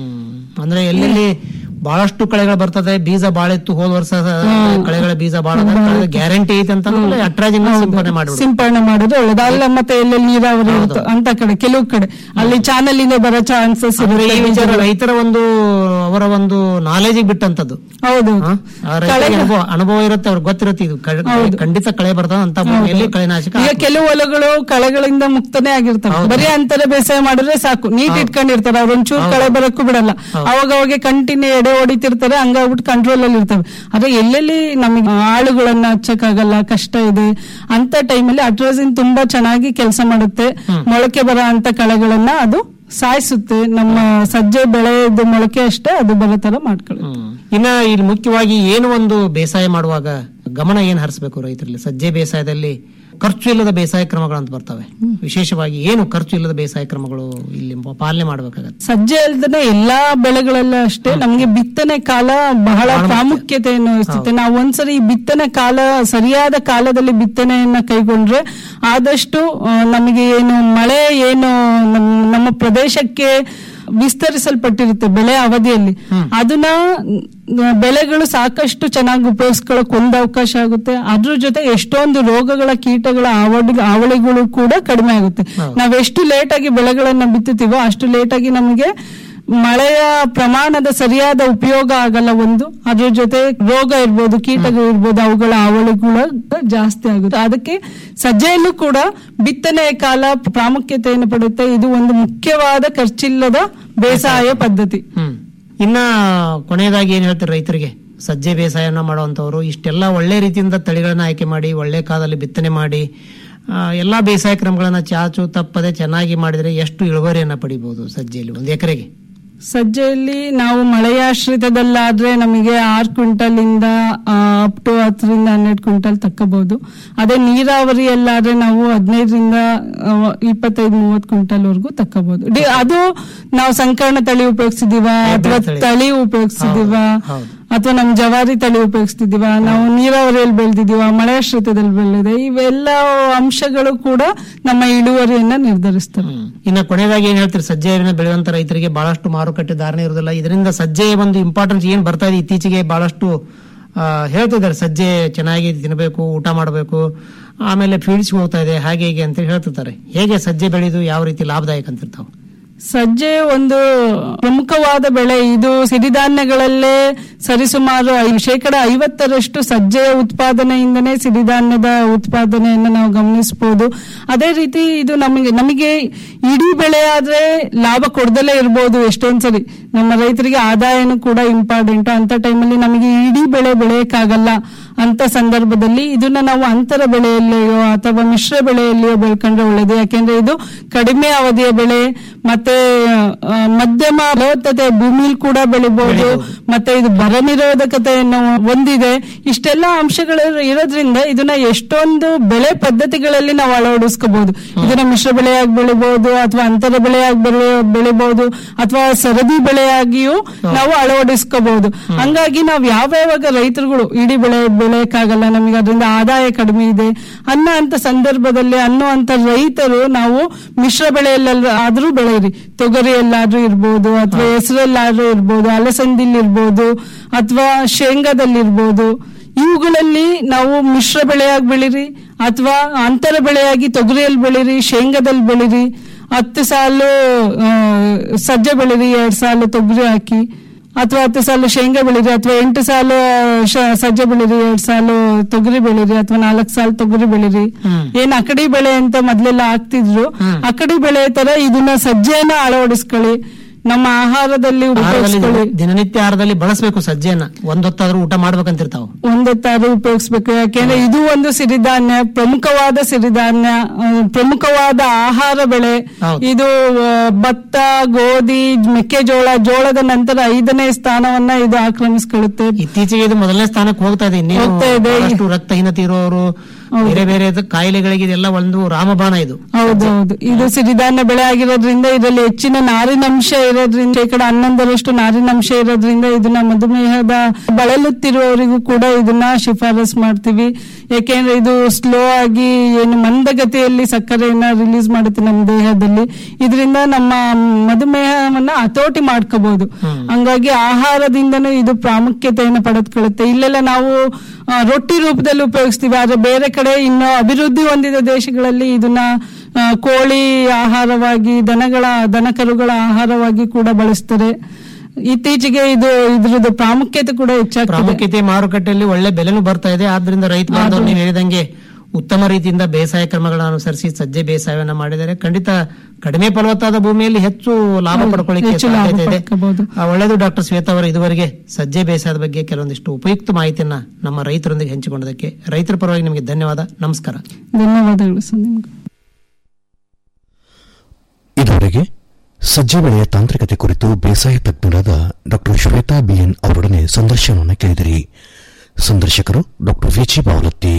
ಅಂದ್ರೆ ಎಲ್ಲೆಲ್ಲಿ ಬಹಳಷ್ಟು ಕಳೆಗಳು ಬರ್ತದೆ ಬೀಜ ಬಾಳ ಇತ್ತು ಹೋದ ವರ್ಷ ಕಳೆಗಳ ಬೀಜ ಬಾಳ ಗ್ಯಾರಂಟಿ ಐತೆ ಅಂತ ಅಟ್ರಾಜಿನ್ ಸಿಂಪಡಣೆ ಮಾಡ್ಬಿಡು ಸಿಂಪಡಣೆ ಮಾಡೋದು ಒಳ್ಳೇದು ಅಲ್ಲ ಮತ್ತೆ ಎಲ್ಲೆಲ್ಲಿ ನೀರಾವರಿ ಇರುತ್ತೆ ಅಂತ ಕಡೆ ಕೆಲವು ಕಡೆ ಅಲ್ಲಿ ಚಾನಲ್ ಇಂದ ಬರೋ ಚಾನ್ಸಸ್ ಅಂದ್ರೆ ಈ ವಿಚಾರ ರೈತರ ಒಂದು ಅವರ ಒಂದು ನಾಲೆಜ್ ಬಿಟ್ಟಂತದ್ದು ಹೌದು ಆ ರೈತರಿಗೆ ಅನುಭವ ಅನುಭವ ಇರುತ್ತೆ ಅವ್ರಿಗೆ ಗೊತ್ತಿರುತ್ತೆ ಇದು ಕಳೆ- ಖಂಡಿತ ಕಳೆ ಬರ್ತದ ಅಂತ ಭೂಮಿಯಲ್ಲಿ ಕಳೆನಾಶಕ ಈಗ ಕೆಲವು ಹೊಲಗಳು ಕಳೆಗಳಿಂದ ಮುಕ್ತನೇ ಆಗಿರ್ತವೆ ಬರೀ ಅಂತರ ಬೇಸಾಯ ಮಾಡಿದ್ರೆ ಸಾಕು ನೀಟ್ ಇಟ್ಕೊಂಡಿರ್ತಾರೆ ಅವ್ರ ಒಂಚೂರು ಕಳೆ ಬರಕ್ಕೂ ಬಿಡಲ್ಲ ಅವಾಗ ಅವಾಗ ಕಂಟಿನ್ಯೂ ಎಡೆ ಹೊಡಿತಿರ್ತಾರೆ ಹಂಗಾಗ್ಬಿಟ್ಟು ಕಂಟ್ರೋಲ್ ಅಲ್ಲಿ ಇರ್ತವೆ ಆದ್ರೆ ಎಲ್ಲೆಲ್ಲಿ ನಮಗೆ ಆಳುಗಳನ್ನ ಹಚ್ಚಕ್ಕಾಗಲ್ಲ ಕಷ್ಟ ಇದೆ ಅಂತ ಟೈಮಲ್ಲಿ ಅಟ್ರೋಸಿನ್ ತುಂಬಾ ಚೆನ್ನಾಗಿ ಕೆಲಸ ಮಾಡುತ್ತೆ ಮೊಳಕೆ ಬರೋ ಅಂತ ಕಳೆಗಳನ್ನ ಅದು ಸಾಯಿಸುತ್ತೆ ನಮ್ಮ ಸಜ್ಜೆ ಬೆಳೆದು ಮೊಳಕೆ ಅಷ್ಟೇ ಅದು ಬರೋ ತರ ಮಾಡ್ಕೊಳ್ಳುತ್ತೆ ಇನ್ನ ಇಲ್ಲಿ ಮುಖ್ಯವಾಗಿ ಏನು ಒಂದು ಬೇಸಾಯ ಮಾಡುವಾಗ ಗಮನ ಏನ್ ಹರಿಸಬೇಕು ರೈತರಲ್ಲಿ ಸಜ್ಜೆ ಬೇಸಾಯದಲ್ಲಿ ಖರ್ಚು ಇಲ್ಲದ ಬೇಸಾಯ ಕ್ರಮಗಳು ಅಂತ ಬರ್ತವೆ ವಿಶೇಷವಾಗಿ ಏನು ಖರ್ಚು ಇಲ್ಲದ ಬೇಸಾಯ ಕ್ರಮಗಳು ಇಲ್ಲಿ ಪಾಲನೆ ಮಾಡಬೇಕಾಗತ್ತೆ ಸಜ್ಜೆ ಅಲ್ದನೆ ಎಲ್ಲಾ ಬೆಳೆಗಳಲ್ಲೂ ಅಷ್ಟೇ ನಮಗೆ ಬಿತ್ತನೆ ಕಾಲ ಬಹಳ ಪ್ರಾಮುಖ್ಯತೆಯನ್ನು ವಹಿಸುತ್ತೆ ನಾವು ಒಂದ್ಸರಿ ಈ ಬಿತ್ತನೆ ಕಾಲ ಸರಿಯಾದ ಕಾಲದಲ್ಲಿ ಬಿತ್ತನೆಯನ್ನ ಕೈಗೊಂಡ್ರೆ ಆದಷ್ಟು ಆ, ನಮಗೆ ಏನು ಮಳೆ ಏನು ನಮ್- ನಮ್ಮ ಪ್ರದೇಶಕ್ಕೆ ವಿಸ್ತರಿಸಲ್ಪಟ್ಟಿರುತ್ತೆ ಬೆಳೆ ಅವಧಿಯಲ್ಲಿ ಅದನ್ನ ಮ್, ಬೆಳೆಗಳು ಸಾಕಷ್ಟು ಚೆನ್ನಾಗಿ ಉಪಯೋಗಿಸ್ಕೊಳಕ್ ಒಂದು ಅವಕಾಶ ಆಗುತ್ತೆ ಅದ್ರ ಜೊತೆ ಎಷ್ಟೊಂದು ರೋಗಗಳ ಕೀಟಗಳ ಆವಡಿ ಆವಳಿಗಳು ಕೂಡ ಕಡಿಮೆ ಆಗುತ್ತೆ ನಾವೆಷ್ಟು ಲೇಟ್ ಆಗಿ ಬೆಳೆಗಳನ್ನ ಬಿತ್ತುತ್ತೀವೋ ಅಷ್ಟು ಲೇಟ್ ಆಗಿ ನಮಗೆ ಮಳೆಯ ಪ್ರಮಾಣದ ಸರಿಯಾದ ಉಪಯೋಗ ಆಗಲ್ಲ ಒಂದು ಅದ್ರ ಜೊತೆ ರೋಗ ಇರ್ಬೋದು ಕೀಟಗಳು ಇರ್ಬೋದು ಅವುಗಳ ಹಾವಳಿ ಕೂಡ ಜಾಸ್ತಿ ಆಗುತ್ತೆ ಅದಕ್ಕೆ ಸಜ್ಜೆಯಲ್ಲೂ ಕೂಡ ಬಿತ್ತನೆಯ ಕಾಲ ಪ್ರಾಮುಖ್ಯತೆಯನ್ನು ಪಡುತ್ತೆ ಇದು ಒಂದು ಮುಖ್ಯವಾದ ಖರ್ಚಿಲ್ಲದ ಬೇಸಾಯ ಪದ್ಧತಿ ಹ್ಮ್ ಇನ್ನ ಕೊನೆಯದಾಗಿ ಏನ್ ಹೇಳ್ತಾರೆ ರೈತರಿಗೆ ಸಜ್ಜೆ ಬೇಸಾಯನ ಮಾಡುವಂತವ್ರು ಇಷ್ಟೆಲ್ಲ ಒಳ್ಳೆ ರೀತಿಯಿಂದ ತಳಿಗಳನ್ನ ಆಯ್ಕೆ ಮಾಡಿ ಒಳ್ಳೆ ಕಾಲದಲ್ಲಿ ಬಿತ್ತನೆ ಮಾಡಿ ಆ, ಎಲ್ಲಾ ಬೇಸಾಯ ಕ್ರಮಗಳನ್ನ ಚಾಚು ತಪ್ಪದೆ ಚೆನ್ನಾಗಿ ಮಾಡಿದ್ರೆ ಎಷ್ಟು ಇಳುವರಿಯನ್ನ ಪಡಿಬಹುದು ಸಜ್ಜೆಯಲ್ಲಿ ಒಂದು ಎಕರೆಗೆ ಸಜ್ಜೆಯಲ್ಲಿ ನಾವು ಮಳೆಯಾಶ್ರಿತದಲ್ಲಾದ್ರೆ ನಮಗೆ ಆರು ಕ್ವಿಂಟಲ್ ಇಂದ ಅಪ್ ಟು ಹತ್ತರಿಂದ ಹನ್ನೆರಡು ಕ್ವಿಂಟಲ್ ತಕ್ಕಬಹುದು ಅದೇ ನೀರಾವರಿಯಲ್ಲಾದ್ರೆ ನಾವು ಹದಿನೈದರಿಂದ ಇಪ್ಪತ್ತೈದು ಮೂವತ್ತು ಕ್ವಿಂಟಲ್ ವರೆಗೂ ತಕ್ಕಬಹುದು ಡಿ- ಅದು ನಾವು ಸಂಕರ್ಣ ತಳಿ ಉಪಯೋಗಿಸಿದೀವ ಅಥವಾ ತಳಿ. ತಳಿ ಉಪಯೋಗಿಸಿದೀವ ಹೌದು. ಅಥವಾ ನಮ್ ಜವಾರಿ ತಳಿ ಉಪಯೋಗಿಸ್ತಿದೀವ ನಾವು ನೀರಾವರಿಯಲ್ಲಿ ಬೆಳೆದಿದೀವ ಮಳೆಯಾಶ್ರಿತದಲ್ಲಿ ಬೆಳೆದಿದೆ ಇವೆಲ್ಲ ಅಂಶಗಳು ಕೂಡ ನಮ್ಮ ಇಳುವರಿಯನ್ನ ನಿರ್ಧರಿಸ್ತವೆ ಇನ್ನ ಕೊನೆಯದಾಗಿ ಏನ್ ಹೇಳ್ತೀರಿ ಸಜ್ಜೆಯನ್ನು ಬೆಳೆಯುವಂತ ರೈತರಿಗೆ ಬಹಳಷ್ಟು ಮಾರುಕಟ್ಟೆ ಧಾರಣೆ ಇರೋದಿಲ್ಲ ಇದರಿಂದ ಸಜ್ಜೆಯ ಒಂದು ಇಂಪಾರ್ಟೆನ್ಸ್ ಏನ್ ಬರ್ತಾ ಇದೆ ಇತ್ತೀಚೆಗೆ ಬಹಳಷ್ಟು ಆ, ಹೇಳ್ತಿದ್ದಾರೆ ಸಜ್ಜೆ ಚೆನ್ನಾಗಿ ತಿನ್ನಬೇಕು ಊಟ ಮಾಡಬೇಕು ಆಮೇಲೆ ಫೀಡ್ಸ್ ಹೋಗ್ತಾ ಇದೆ ಹಾಗೆ ಹೀಗೆ ಅಂತ ಹೇಳ್ತಿರ್ತಾರೆ ಹೇಗೆ ಸಜ್ಜೆ ಬೆಳೆದು ಯಾವ ರೀತಿ ಲಾಭದಾಯಕ ಅಂತಿರ್ತಾವೆ ಸಜ್ಜೆ ಒಂದು ಪ್ರಮುಖವಾದ ಬೆಳೆ ಇದು ಸಿರಿಧಾನ್ಯಗಳಲ್ಲೇ ಸರಿಸುಮಾರು ಐ- ಶೇಕಡ ಐವತ್ತರಷ್ಟು ಸಜ್ಜೆಯ ಉತ್ಪಾದನೆಯಿಂದನೇ ಸಿರಿಧಾನ್ಯದ ಉತ್ಪಾದನೆಯನ್ನು ನಾವು ಗಮನಿಸಬಹುದು ಅದೇ ರೀತಿ ಇದು ನಮಗೆ ನಮಗೆ ಇಡೀ ಬೆಳೆ ಆದ್ರೆ ಲಾಭ ಕೊಡದಲೇ ಇರಬಹುದು ಎಷ್ಟೊಂದ್ಸರಿ ನಮ್ಮ ರೈತರಿಗೆ ಆದಾಯನೂ ಕೂಡ ಇಂಪಾರ್ಟೆಂಟ್ ಅಂತ ಟೈಮಲ್ಲಿ ನಮಗೆ ಇಡೀ ಬೆಳೆ ಬೆಳೆಯಕ್ಕಾಗಲ್ಲ ಅಂತ ಸಂದರ್ಭದಲ್ಲಿ ಇದನ್ನ ನಾವು ಅಂತರ ಬೆಳೆಯಲ್ಲಿಯೋ ಅಥವಾ ಮಿಶ್ರ ಬೆಳೆಯಲ್ಲಿಯೋ ಬೆಳ್ಕೊಂಡ್ರೆ ಒಳ್ಳೇದು ಯಾಕೆಂದ್ರೆ ಇದು ಕಡಿಮೆ ಅವಧಿಯ ಬೆಳೆ ಮತ್ತೆ ಆ, ಮಧ್ಯಮ ಫಲವತ್ತತೆ ಭೂಮಿಲಿ ಕೂಡ ಬೆಳಿಬಹುದು ಮತ್ತೆ ಇದು ಬರ ನಿರೋಧಕತೆಯನ್ನು ಹೊಂದಿದೆ ಇಷ್ಟೆಲ್ಲ ಅಂಶಗಳು ಇರೋದ್ರಿಂದ ಇದನ್ನ ಎಷ್ಟೊಂದು ಬೆಳೆ ಪದ್ಧತಿಗಳಲ್ಲಿ ನಾವು ಅಳವಡಿಸ್ಕೋಬಹುದು ಇದನ್ನ ಮಿಶ್ರ ಬೆಳೆಯಾಗಿ ಬೆಳಿಬಹುದು ಅಥವಾ ಅಂತರ ಬೆಳೆಯಾಗಿ ಬೆಳೆ ಬೆಳಿಬಹುದು ಅಥವಾ ಸರದಿ ಬೆಳೆಯಾಗಿಯೂ ನಾವು ಅಳವಡಿಸ್ಕೋಬಹುದು ಹಂಗಾಗಿ ನಾವು ಯಾವ ಯಾವಾಗ ರೈತರುಗಳು ಇಡೀ ಬೆಳೆ ಬೆಳೆಯಕ್ಕಾಗಲ್ಲ ನಮಗೆ ಅದರಿಂದ ಆದಾಯ ಕಡಿಮೆ ಇದೆ ಅನ್ನೋ ಅಂತ ಸಂದರ್ಭದಲ್ಲಿ ಅನ್ನೋ ಅಂತ ರೈತರು ನಾವು ಮಿಶ್ರ ಬೆಳೆಯಲ್ಲ ಆದ್ರೂ ಬೆಳೆಯಿರಿ ತೊಗರಿಯಲ್ಲಾದ್ರೂ ಇರ್ಬೋದು ಅಥವಾ ಹೆಸರಲ್ಲಾದ್ರೂ ಇರ್ಬೋದು ಅಲಸಂದಿಲ್ ಇರ್ಬೋದು ಅಥವಾ ಶೇಂಗಾದಲ್ಲಿ ಇರ್ಬೋದು ಇವುಗಳಲ್ಲಿ ನಾವು ಮಿಶ್ರ ಬೆಳೆಯಾಗಿ ಬೆಳಿರಿ ಅಥವಾ ಅಂತರ ಬೆಳೆಯಾಗಿ ತೊಗರಿಯಲ್ಲಿ ಬೆಳಿರಿ ಶೇಂಗಾದಲ್ಲಿ ಬೆಳಿರಿ ಹತ್ತು ಸಾಲು ಆ, ಸಜ್ಜೆ ಬೆಳಿರಿ ಎರಡ್ ಸಾಲು ತೊಗರಿ ಹಾಕಿ ಅಥವಾ ಹತ್ತು ಸಾಲು ಶೇಂಗಾ ಬೆಳಿರಿ ಅಥವಾ ಎಂಟು ಸಾಲು ಶ- ಸಜ್ಜೆ ಬೆಳಿರಿ ಎರಡ್ ಸಾಲು ತೊಗರಿ ಬೆಳಿರಿ ಅಥವಾ ನಾಲ್ಕು ಸಾಲು ತೊಗರಿ ಬೆಳಿರಿ ಏನ್ ಅಕಡಿ ಬೆಳೆ ಅಂತ ಮೊದ್ಲೆಲ್ಲ ಹಾಕ್ತಿದ್ರು ಅಕಡಿ ಬೆಳೆ ತರ ಇದನ್ನ ಸಜ್ಜೆಯನ್ನ ಅಳವಡಿಸ್ಕೊಳ್ಳಿ ನಮ್ಮ ಆಹಾರದಲ್ಲಿ ಆಹಾರದಲ್ಲಿ ಉಪಯೋಗಿಸ್ಕೊಳ್ಳಿ ದಿನನಿತ್ಯ ಆಹಾರದಲ್ಲಿ ಬಳಸಬೇಕು ಸಜ್ಜೆಯನ್ನ ಒಂದೊತ್ತಾದ್ರೂ ಊಟ ಮಾಡ್ಬೇಕಂತಿರ್ತಾವ ಒಂದೊತ್ತಾರು ಉಪಯೋಗಿಸ್ಬೇಕು ಯಾಕೆಂದ್ರೆ ಇದು ಒಂದು ಸಿರಿಧಾನ್ಯ ಪ್ರಮುಖವಾದ ಸಿರಿಧಾನ್ಯ ಆ, ಪ್ರಮುಖವಾದ ಆಹಾರ ಬೆಳೆ ಇದು ಆ, ಭತ್ತ ಗೋಧಿ ಮೆಕ್ಕೆಜೋಳ ಜೋಳದ ನಂತರ ಐದನೇ ಸ್ಥಾನವನ್ನ ಇದು ಆಕ್ರಮಿಸ್ಕೊಳ್ಳುತ್ತೆ ಇತ್ತೀಚೆಗೆ ಇದು ಮೊದಲನೇ ಸ್ಥಾನಕ್ಕೆ ಹೋಗ್ತಾ ಇದೆ ಇನ್ನೇನು ಹೋಗ್ತಾ ಇದೆ. ಬಹಳಷ್ಟು ರಕ್ತಹೀನತೆ ಇರೋರು ಬೇರೆ ಬೇರೆ ಕಾಯಿಲೆಗಳಿಗೆ ಇದೆಲ್ಲ ಒಂದು ರಾಮಬಾಣ ಇದು ಹೌದೌದು ಇದು ಸಿರಿಧಾನ್ಯ ಬೆಳೆ ಆಗಿರೋದ್ರಿಂದ ಇದರಲ್ಲಿ ಹೆಚ್ಚಿನ ನಾರಿನಂಶ ಇರೋದ್ರಿಂದ ಶೇಕಡ ಹನ್ನೊಂದರಷ್ಟು ನಾರಿನಂಶ ಇರೋದ್ರಿಂದ ಇದನ್ನ ಮಧುಮೇಹದ ಬಳಲುತ್ತಿರುವವರಿಗೂ ಕೂಡ ಇದನ್ನ ಶಿಫಾರಸ್ ಮಾಡ್ತೀವಿ ಯಾಕೆಂದ್ರೆ ಇದು ಸ್ಲೋ ಆಗಿ ಏನು ಮಂದಗತಿಯಲ್ಲಿ ಸಕ್ಕರೆಯನ್ನ ರಿಲೀಸ್ ಮಾಡುತ್ತೆ ನಮ್ಮ ದೇಹದಲ್ಲಿ ಇದರಿಂದ ನಮ್ಮ ಮಧುಮೇಹವನ್ನ ಹತೋಟಿ ಮಾಡ್ಕೋಬಹುದು ಹಂಗಾಗಿ ಆಹಾರದಿಂದನೂ ಇದು ಪ್ರಾಮುಖ್ಯತೆಯನ್ನು ಪಡೆದುಕೊಳ್ಳುತ್ತೆ ಇಲ್ಲೆಲ್ಲ ನಾವು ಆ, ರೊಟ್ಟಿ ರೂಪದಲ್ಲಿ ಉಪಯೋಗಿಸ್ತೀವಿ ಆದ್ರೆ ಬೇರೆ ಕಡೆ ಇನ್ನು ಅಭಿವೃದ್ಧಿ ಹೊಂದಿದ ದೇಶಗಳಲ್ಲಿ ಇದನ್ನ ಆ, ಕೋಳಿ ಆಹಾರವಾಗಿ ದನಗಳ ದನಕರುಗಳ ಆಹಾರವಾಗಿ ಕೂಡ ಬಳಸ್ತಾರೆ ಇತ್ತೀಚೆಗೆ ಇದು ಇದ್ರದ್ದು ಪ್ರಾಮುಖ್ಯತೆ ಕೂಡ ಹೆಚ್ಚಾಗ್ತದೆ ಪ್ರಾಮುಖ್ಯತೆ ಮಾರುಕಟ್ಟೆಯಲ್ಲಿ ಒಳ್ಳೆ ಬೆಲೆನೂ ಬರ್ತಾ ಇದೆ ಆದ್ರಿಂದ ರೈತ ಬಾಂಧವರು ನೀವು ಹೇಳಿದಂಗೆ ಉತ್ತಮ ರೀತಿಯಿಂದ ಬೇಸಾಯ ಕ್ರಮಗಳನ್ನು ಅನುಸರಿಸಿ ಸಜ್ಜೆ ಬೇಸಾಯವನ್ನ ಮಾಡಿದರೆ ಖಂಡಿತ ಕಡಿಮೆ ಫಲವತ್ತಾದ ಭೂಮಿಯಲ್ಲಿ ಹೆಚ್ಚು ಲಾಭ ಹೌದು, ಪಡ್ಕೊಳ್ಳಿಕ್ಕೆ ಹೆಚ್ಚು ಲಾಭ ಸಾಧ್ಯತೆ ಇದೆ ಪಡ್ಕೋಬಹುದು. ಆ, ಒಳ್ಳೆಯದು ಡಾಕ್ಟರ್ ಶ್ವೇತಾ ಅವರು ಇದುವರೆಗೆ ಸಜ್ಜೆ ಬೇಸಾಯದ ಬಗ್ಗೆ ಕೆಲವೊಂದಿಷ್ಟು ಉಪಯುಕ್ತ ಮಾಹಿತಿಯನ್ನ ನಮ್ಮ ರೈತರೊಂದಿಗೆ ಹಂಚಿಕೊಂಡದಕ್ಕೆ ರೈತರ ಪರವಾಗಿ ನಿಮಗೆ ಧನ್ಯವಾದ ನಮಸ್ಕಾರ ಧನ್ಯವಾದಗಳು ಸರ್ ನಿಮ್ಗೆ ಇದುವರೆಗೆ ಸಜ್ಜೆ ಬೆಳೆಯ ತಾಂತ್ರಿಕತೆ ಕುರಿತು ಬೇಸಾಯ ತಜ್ಞರಾದ ಡಾಕ್ಟರ್ ಶ್ವೇತಾ ಬಿಎನ್ ಅವರೊಡನೆ ಸಂದರ್ಶನವನ್ನು ಕೇಳಿದಿರಿ ಸಂದರ್ಶಕರು ಡಾಕ್ಟರ್ ವಿಜಿ Bavalatti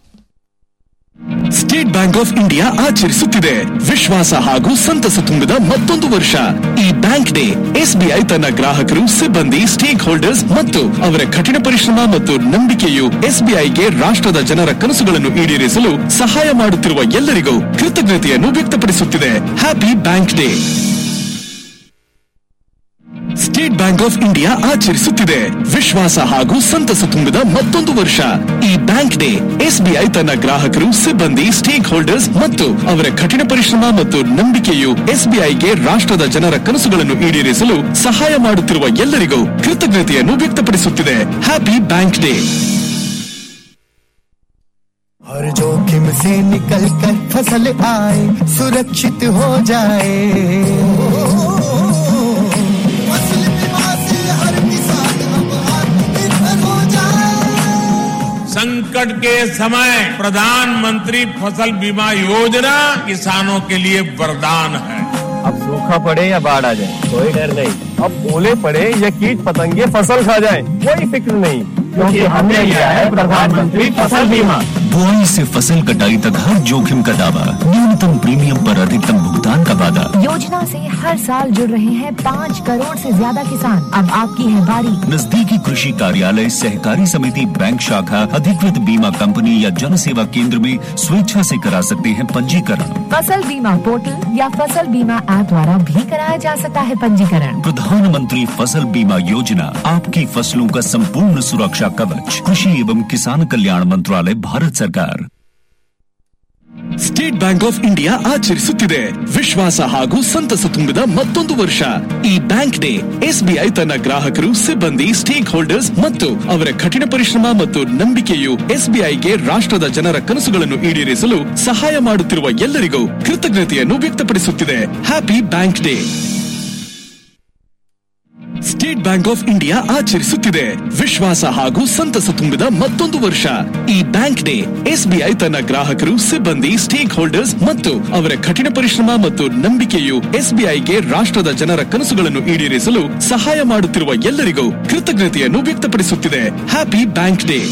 State bank of India ಆಚರಿಸುತ್ತಿದೆ ವಿಶ್ವಾಸ ಹಾಗೂ ಸಂತಸ ತುಂಬಿದ ಮತ್ತೊಂದು ವರ್ಷ ಈ ಬ್ಯಾಂಕ್ ಡೇ ಎಸ್ಬಿಐ ತನ್ನ ಗ್ರಾಹಕರು ಸಿಬ್ಬಂದಿ ಸ್ಟೇಕ್ ಹೋಲ್ಡರ್ಸ್ ಮತ್ತು ಅವರ ಕಠಿಣ ಪರಿಶ್ರಮ ಮತ್ತು ನಂಬಿಕೆಯು ಎಸ್ಬಿಐಗೆ ರಾಷ್ಟ್ರದ ಜನರ ಕನಸುಗಳನ್ನು ಈಡೇರಿಸಲು ಸಹಾಯ ಮಾಡುತ್ತಿರುವ ಎಲ್ಲರಿಗೂ ಕೃತಜ್ಞತೆಯನ್ನು ವ್ಯಕ್ತಪಡಿಸುತ್ತಿದೆ happy bank day state bank of India ಆಚರಿಸುತ್ತಿದೆ ವಿಶ್ವಾಸ ಹಾಗೂ ಸಂತಸ ತುಂಬಿದ ಮತ್ತೊಂದು ವರ್ಷ ಈ ಬ್ಯಾಂಕ್ ಡೇ ಎಸ್ಬಿಐ ತನ್ನ ಗ್ರಾಹಕರು ಸಿಬ್ಬಂದಿ ಸ್ಟೇಕ್ ಹೋಲ್ಡರ್ಸ್ ಮತ್ತು ಅವರ ಕಠಿಣ ಪರಿಶ್ರಮ ಮತ್ತು ನಂಬಿಕೆಯು ಎಸ್ಬಿಐಗೆ ರಾಷ್ಟ್ರದ ಜನರ ಕನಸುಗಳನ್ನು ಈಡೇರಿಸಲು ಸಹಾಯ ಮಾಡುತ್ತಿರುವ ಎಲ್ಲರಿಗೂ ಕೃತಜ್ಞತೆಯನ್ನು ವ್ಯಕ್ತಪಡಿಸುತ್ತಿದೆ ಹ್ಯಾಪಿ ಬ್ಯಾಂಕ್ ಡೇ हर जोखिम से निकल कर फसल आए सुरक्षित हो जाए फसल बीमा से हर किसान अब आत्मनिर्भर हो जाए संकट के समय प्रधानमंत्री फसल बीमा योजना किसानों के लिए वरदान है अब सूखा पड़े या बाढ़ आ जाए कोई डर नहीं अब ओले पड़े या कीट पतंगे फसल खा जाए कोई फिक्र नहीं क्योंकि हमने लिया है प्रधानमंत्री फसल बीमा बुआई से फसल कटाई तक हर जोखिम का दावा न्यूनतम प्रीमियम पर अधिकतम भुगतान का वादा योजना से हर साल जुड़ रहे हैं पाँच करोड़ से ज्यादा किसान अब आपकी है बारी नजदीकी कृषि कार्यालय सहकारी समिति बैंक शाखा अधिकृत बीमा कंपनी या जन सेवा केंद्र में स्वेच्छा से करा सकते हैं पंजीकरण फसल बीमा पोर्टल या फसल बीमा ऐप द्वारा भी कराया जा सकता है पंजीकरण प्रधानमंत्री फसल बीमा योजना आपकी फसलों का संपूर्ण सुरक्षा कवच कृषि एवं किसान कल्याण मंत्रालय भारत सरकार ಸ್ಟೇಟ್ ಬ್ಯಾಂಕ್ ಆಫ್ ಇಂಡಿಯಾ ಆಚರಿಸುತ್ತಿದೆ ವಿಶ್ವಾಸ ಹಾಗೂ ಸಂತಸ ತುಂಬಿದ ಮತ್ತೊಂದು ವರ್ಷ ಈ ಬ್ಯಾಂಕ್ ಡೇ ಎಸ್ಬಿಐ ತನ್ನ ಗ್ರಾಹಕರು ಸಿಬ್ಬಂದಿ ಸ್ಟೇಕ್ ಹೋಲ್ಡರ್ಸ್ ಮತ್ತು ಅವರ ಕಠಿಣ ಪರಿಶ್ರಮ ಮತ್ತು ನಂಬಿಕೆಯು ಎಸ್ಬಿಐಗೆ ರಾಷ್ಟ್ರದ ಜನರ ಕನಸುಗಳನ್ನು ಈಡೇರಿಸಲು ಸಹಾಯ ಮಾಡುತ್ತಿರುವ ಎಲ್ಲರಿಗೂ ಕೃತಜ್ಞತೆಯನ್ನು ವ್ಯಕ್ತಪಡಿಸುತ್ತಿದೆ happy bank day state bank of India ಆಚರಿಸುತ್ತಿದೆ ವಿಶ್ವಾಸ ಹಾಗೂ ಸಂತಸ ತುಂಬಿದ ಮತ್ತೊಂದು ವರ್ಷ ಈ ಬ್ಯಾಂಕ್ ಡೇ ಎಸ್ಬಿಐ ತನ್ನ ಗ್ರಾಹಕರು ಸಿಬ್ಬಂದಿ ಸ್ಟೇಕ್ ಹೋಲ್ಡರ್ಸ್ ಮತ್ತು ಅವರ ಕಠಿಣ ಪರಿಶ್ರಮ ಮತ್ತು ನಂಬಿಕೆಯು ಎಸ್ಬಿಐಗೆ ರಾಷ್ಟ್ರದ ಜನರ ಕನಸುಗಳನ್ನು ಈಡೇರಿಸಲು ಸಹಾಯ ಮಾಡುತ್ತಿರುವ ಎಲ್ಲರಿಗೂ ಕೃತಜ್ಞತೆಯನ್ನು ವ್ಯಕ್ತಪಡಿಸುತ್ತಿದೆ ಹ್ಯಾಪಿ ಬ್ಯಾಂಕ್ ಡೇ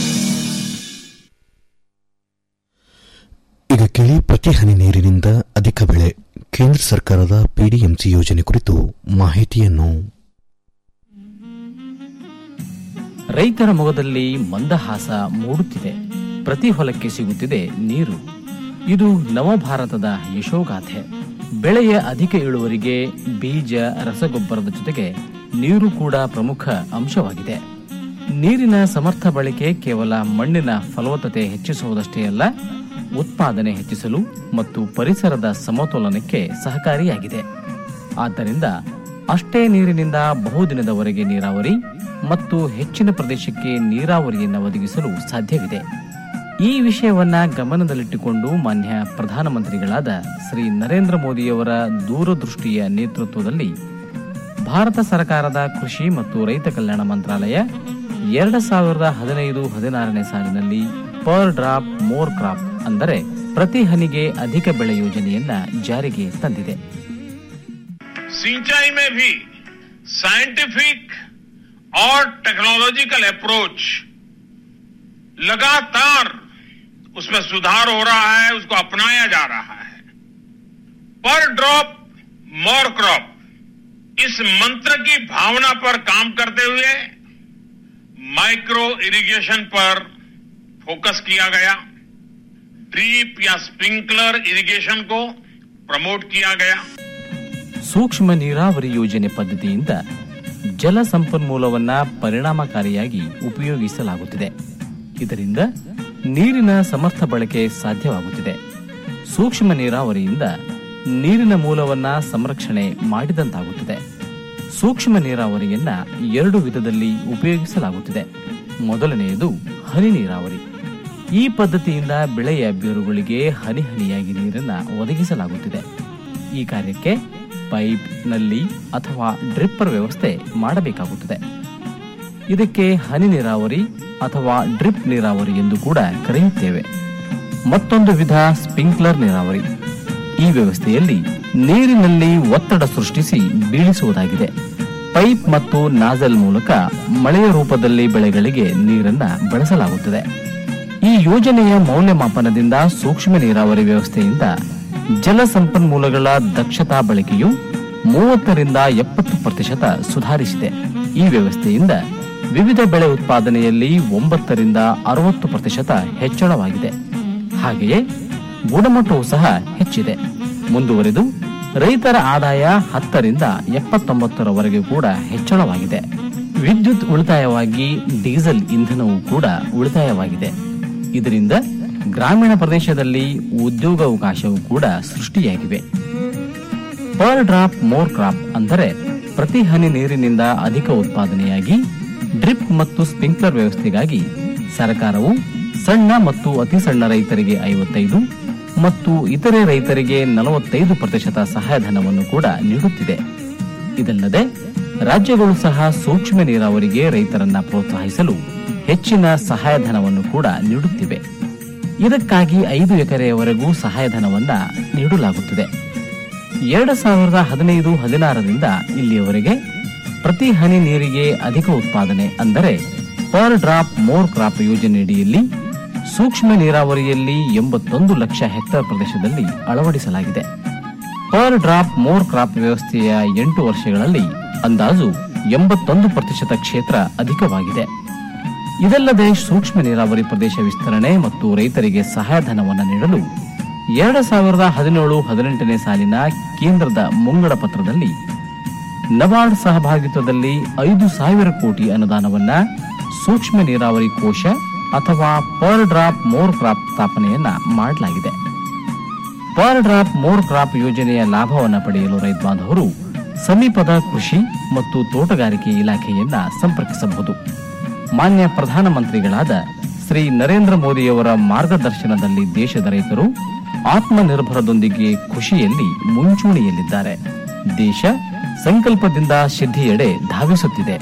ಈಗ ಕೇಳಿ ಪ್ರತಿ ಹನಿ ನೀರಿನಿಂದ ಅಧಿಕ ಬೆಳೆ ಕೇಂದ್ರ ಸರ್ಕಾರದ ಪಿಡಿಎಂಸಿ ಯೋಜನೆ ಕುರಿತು ಮಾಹಿತಿಯನ್ನು ರೈತರ ಮೊಗದಲ್ಲಿ ಮಂದಹಾಸ ಮೂಡುತ್ತಿದೆ ಪ್ರತಿ ಹೊಲಕ್ಕೆ ಸಿಗುತ್ತಿದೆ ನೀರು ಇದು ನವಭಾರತದ ಯಶೋಗಾಥೆ ಬೆಳೆಯ ಅಧಿಕ ಇಳುವರಿಗೆ ಬೀಜ ರಸಗೊಬ್ಬರದ ಜೊತೆಗೆ ನೀರು ಕೂಡ ಪ್ರಮುಖ ಅಂಶವಾಗಿದೆ ನೀರಿನ ಸಮರ್ಥ ಬಳಕೆ ಕೇವಲ ಮಣ್ಣಿನ ಫಲವತ್ತತೆ ಹೆಚ್ಚಿಸುವುದಷ್ಟೇ ಅಲ್ಲ ಉತ್ಪಾದನೆ ಹೆಚ್ಚಿಸಲು ಮತ್ತು ಪರಿಸರದ ಸಮತೋಲನಕ್ಕೆ ಸಹಕಾರಿಯಾಗಿದೆ ಆದ್ದರಿಂದ ಅಷ್ಟೇ ನೀರಿನಿಂದ ಬಹುದಿನದವರೆಗೆ ನೀರಾವರಿ ಮತ್ತು ಹೆಚ್ಚಿನ ಪ್ರದೇಶಕ್ಕೆ ನೀರಾವರಿಯನ್ನು ಒದಗಿಸಲು ಸಾಧ್ಯವಿದೆ ಈ ವಿಷಯವನ್ನ ಗಮನದಲ್ಲಿಟ್ಟುಕೊಂಡು ಮಾನ್ಯ ಪ್ರಧಾನಮಂತ್ರಿಗಳಾದ ಶ್ರೀ ನರೇಂದ್ರ ಮೋದಿಯವರ ದೂರದೃಷ್ಟಿಯ ನೇತೃತ್ವದಲ್ಲಿ ಭಾರತ ಸರ್ಕಾರದ ಕೃಷಿ ಮತ್ತು ರೈತ ಕಲ್ಯಾಣ ಮಂತ್ರಾಲಯ ಎರಡು ಸಾವಿರದ ಹದಿನೈದು ಹದಿನಾರನೇ ಸಾಲಿನಲ್ಲಿ ಪರ್ ಡ್ರಾಪ್ ಮೋರ್ ಕ್ರಾಪ್ ಅಂದರೆ ಪ್ರತಿ ಹನಿಗೆ ಅಧಿಕ ಬೆಳೆ ಯೋಜನೆಯನ್ನ ಜಾರಿಗೆ ತಂದಿದೆ सिंचाई में भी साइंटिफिक और टेक्नोलॉजिकल अप्रोच लगातार उसमें सुधार हो रहा है उसको अपनाया जा रहा है पर ड्रॉप मोर क्रॉप इस मंत्र की भावना पर काम करते हुए माइक्रो इरिगेशन पर फोकस किया गया ड्रीप या स्प्रिंकलर इरिगेशन को प्रमोट किया गया ಸೂಕ್ಷ್ಮ ನೀರಾವರಿ ಯೋಜನೆ ಪದ್ಧತಿಯಿಂದ ಜಲ ಸಂಪನ್ಮೂಲವನ್ನ ಪರಿಣಾಮಕಾರಿಯಾಗಿ ಉಪಯೋಗಿಸಲಾಗುತ್ತಿದೆ ಇದರಿಂದ ನೀರಿನ ಸಮರ್ಥ ಬಳಕೆ ಸಾಧ್ಯವಾಗುತ್ತಿದೆ ಸೂಕ್ಷ್ಮ ನೀರಾವರಿಯಿಂದ ನೀರಿನ ಮೂಲವನ್ನ ಸಂರಕ್ಷಣೆ ಮಾಡಿದಂತಾಗುತ್ತದೆ ಸೂಕ್ಷ್ಮ ನೀರಾವರಿಯನ್ನ ಎರಡು ವಿಧದಲ್ಲಿ ಉಪಯೋಗಿಸಲಾಗುತ್ತಿದೆ ಮೊದಲನೆಯದು ಹನಿ ನೀರಾವರಿ ಈ ಪದ್ಧತಿಯಿಂದ ಬೆಳೆಯ ಬೇರುಗಳಿಗೆ ಹನಿ ಹನಿಯಾಗಿ ನೀರನ್ನ ಒದಗಿಸಲಾಗುತ್ತಿದೆ ಈ ಕಾರ್ಯಕ್ಕೆ ಪೈಪ್ ನಲ್ಲಿ ಅಥವಾ ಡ್ರಿಪ್ಪರ್ ವ್ಯವಸ್ಥೆ ಮಾಡಬೇಕಾಗುತ್ತದೆ ಇದಕ್ಕೆ ಹನಿ ನೀರಾವರಿ ಅಥವಾ ಡ್ರಿಪ್ ನೀರಾವರಿ ಎಂದು ಕೂಡ ಕರೆಯುತ್ತೇವೆ ಮತ್ತೊಂದು ವಿಧ ಸ್ಪ್ರಿಂಕ್ಲರ್ ನೀರಾವರಿ ಈ ವ್ಯವಸ್ಥೆಯಲ್ಲಿ ನೀರಿನಲ್ಲಿ ಒತ್ತಡ ಸೃಷ್ಟಿಸಿ ಬೀಳಿಸುವುದಾಗಿದೆ ಪೈಪ್ ಮತ್ತು ನಾಜಲ್ ಮೂಲಕ ಮಳೆಯ ರೂಪದಲ್ಲಿ ಬೆಳೆಗಳಿಗೆ ನೀರನ್ನ ಬಳಸಲಾಗುತ್ತದೆ ಈ ಯೋಜನೆಯ ಮೌಲ್ಯಮಾಪನದಿಂದ ಸೂಕ್ಷ್ಮ ನೀರಾವರಿ ವ್ಯವಸ್ಥೆಯಿಂದ ಜಲ ಸಂಪನ್ಮೂಲಗಳ ದಕ್ಷತಾ ಬಳಕೆಯು ಮೂವತ್ತರಿಂದ ಎಪ್ಪತ್ತು ಪ್ರತಿಶತ ಸುಧಾರಿಸಿದೆ ಈ ವ್ಯವಸ್ಥೆಯಿಂದ ವಿವಿಧ ಬೆಳೆ ಉತ್ಪಾದನೆಯಲ್ಲಿ ಒಂಬತ್ತರಿಂದ ಅರವತ್ತು ಪ್ರತಿಶತ ಹೆಚ್ಚಳವಾಗಿದೆ ಹಾಗೆಯೇ ಗುಣಮಟ್ಟವೂ ಸಹ ಹೆಚ್ಚಿದೆ ಮುಂದುವರೆದು ರೈತರ ಆದಾಯ ಹತ್ತರಿಂದ ಎಪ್ಪತ್ತೊಂಬತ್ತರವರೆಗೆ ಕೂಡ ಹೆಚ್ಚಳವಾಗಿದೆ ವಿದ್ಯುತ್ ಉಳಿತಾಯವಾಗಿ ಡೀಸೆಲ್ ಇಂಧನವೂ ಕೂಡ ಉಳಿತಾಯವಾಗಿದೆ ಇದರಿಂದ ಗ್ರಾಮೀಣ ಪ್ರದೇಶದಲ್ಲಿ ಉದ್ಯೋಗಾವಕಾಶವೂ ಕೂಡ ಸೃಷ್ಟಿಯಾಗಿವೆ ಪರ್ ಡ್ರಾಪ್ ಮೋರ್ ಕ್ರಾಪ್ ಅಂದರೆ ಪ್ರತಿ ಹನಿ ನೀರಿನಿಂದ ಅಧಿಕ ಉತ್ಪಾದನೆಯಾಗಿ ಡ್ರಿಪ್ ಮತ್ತು ಸ್ಪ್ರಿಂಕ್ಲರ್ ವ್ಯವಸ್ಥೆಗಾಗಿ ಸರ್ಕಾರವು ಸಣ್ಣ ಮತ್ತು ಅತಿ ಸಣ್ಣ ರೈತರಿಗೆ ಐವತ್ತೈದು ಮತ್ತು ಇತರೆ ರೈತರಿಗೆ ನಲವತ್ತೈದು ಪ್ರತಿಶತ ಸಹಾಯಧನವನ್ನು ಕೂಡ ನೀಡುತ್ತಿದೆ ಇದಲ್ಲದೆ ರಾಜ್ಯಗಳು ಸಹ ಸೂಕ್ಷ್ಮ ನೀರಾವರಿಗೆ ರೈತರನ್ನ ಪ್ರೋತ್ಸಾಹಿಸಲು ಹೆಚ್ಚಿನ ಸಹಾಯಧನವನ್ನು ಕೂಡ ನೀಡುತ್ತಿವೆ ಇದಕ್ಕಾಗಿ ಐದು ಎಕರೆಯವರೆಗೂ ಸಹಾಯಧನವನ್ನ ನೀಡಲಾಗುತ್ತದೆ ಎರಡು ಸಾವಿರದ ಹದಿನೈದು ಹದಿನಾರರಿಂದ ಇಲ್ಲಿಯವರೆಗೆ ಪ್ರತಿ ಹನಿ ನೀರಿಗೆ ಅಧಿಕ ಉತ್ಪಾದನೆ ಅಂದರೆ ಪರ್ ಡ್ರಾಪ್ ಮೋರ್ ಕ್ರಾಪ್ ಯೋಜನೆಯಡಿಯಲ್ಲಿ ಸೂಕ್ಷ್ಮ ನೀರಾವರಿಯಲ್ಲಿ ಎಂಬತ್ತೊಂದು ಲಕ್ಷ ಹೆಕ್ಟೇರ್ ಪ್ರದೇಶದಲ್ಲಿ ಅಳವಡಿಸಲಾಗಿದೆ ಪರ್ ಡ್ರಾಪ್ ಮೋರ್ ಕ್ರಾಪ್ ವ್ಯವಸ್ಥೆಯ ಎಂಟು ವರ್ಷಗಳಲ್ಲಿ ಅಂದಾಜು ಎಂಬತ್ತೊಂದು ಪ್ರತಿಶತ ಕ್ಷೇತ್ರ ಅಧಿಕವಾಗಿದೆ ಇದಲ್ಲದೆ ಸೂಕ್ಷ್ಮ ನೀರಾವರಿ ಪ್ರದೇಶ ವಿಸ್ತರಣೆ ಮತ್ತು ರೈತರಿಗೆ ಸಹಾಯಧನವನ್ನು ನೀಡಲು ಎರಡು ಸಾವಿರದ ಹದಿನೇಳು ಹದಿನೆಂಟನೇ ಸಾಲಿನ ಕೇಂದ್ರದ ಮುಂಗಡ ಪತ್ರದಲ್ಲಿ ನಬಾರ್ಡ್ ಸಹಭಾಗಿತ್ವದಲ್ಲಿ ಐದು ಸಾವಿರ ಕೋಟಿ ಅನುದಾನವನ್ನ ಸೂಕ್ಷ್ಮ ನೀರಾವರಿ ಕೋಶ ಅಥವಾ ಪರ್ ಡ್ರಾಪ್ ಮೋರ್ ಕ್ರಾಪ್ ಸ್ಥಾಪನೆಯನ್ನ ಮಾಡಲಾಗಿದೆ ಪರ್ ಡ್ರಾಪ್ ಮೋರ್ ಕ್ರಾಪ್ ಯೋಜನೆಯ ಲಾಭವನ್ನು ಪಡೆಯಲು ರೈತ ಬಾಂಧವರು ಸಮೀಪದ ಕೃಷಿ ಮತ್ತು ತೋಟಗಾರಿಕೆ ಇಲಾಖೆಯನ್ನ ಸಂಪರ್ಕಿಸಬಹುದು ಮಾನ್ಯ ಪ್ರಧಾನಮಂತ್ರಿಗಳಾದ ಶ್ರೀ ನರೇಂದ್ರ ಮೋದಿಯವರ ಮಾರ್ಗದರ್ಶನದಲ್ಲಿ ದೇಶದ ರೈತರು ಆತ್ಮನಿರ್ಭರದೊಂದಿಗೆ ಕೃಷಿಯಲ್ಲಿ ಮುಂಚೂಣಿಯಲ್ಲಿದ್ದಾರೆ ದೇಶ ಸಂಕಲ್ಪದಿಂದ ಸಿದ್ಧಿಯೆಡೆ ಧಾವಿಸುತ್ತಿದೆ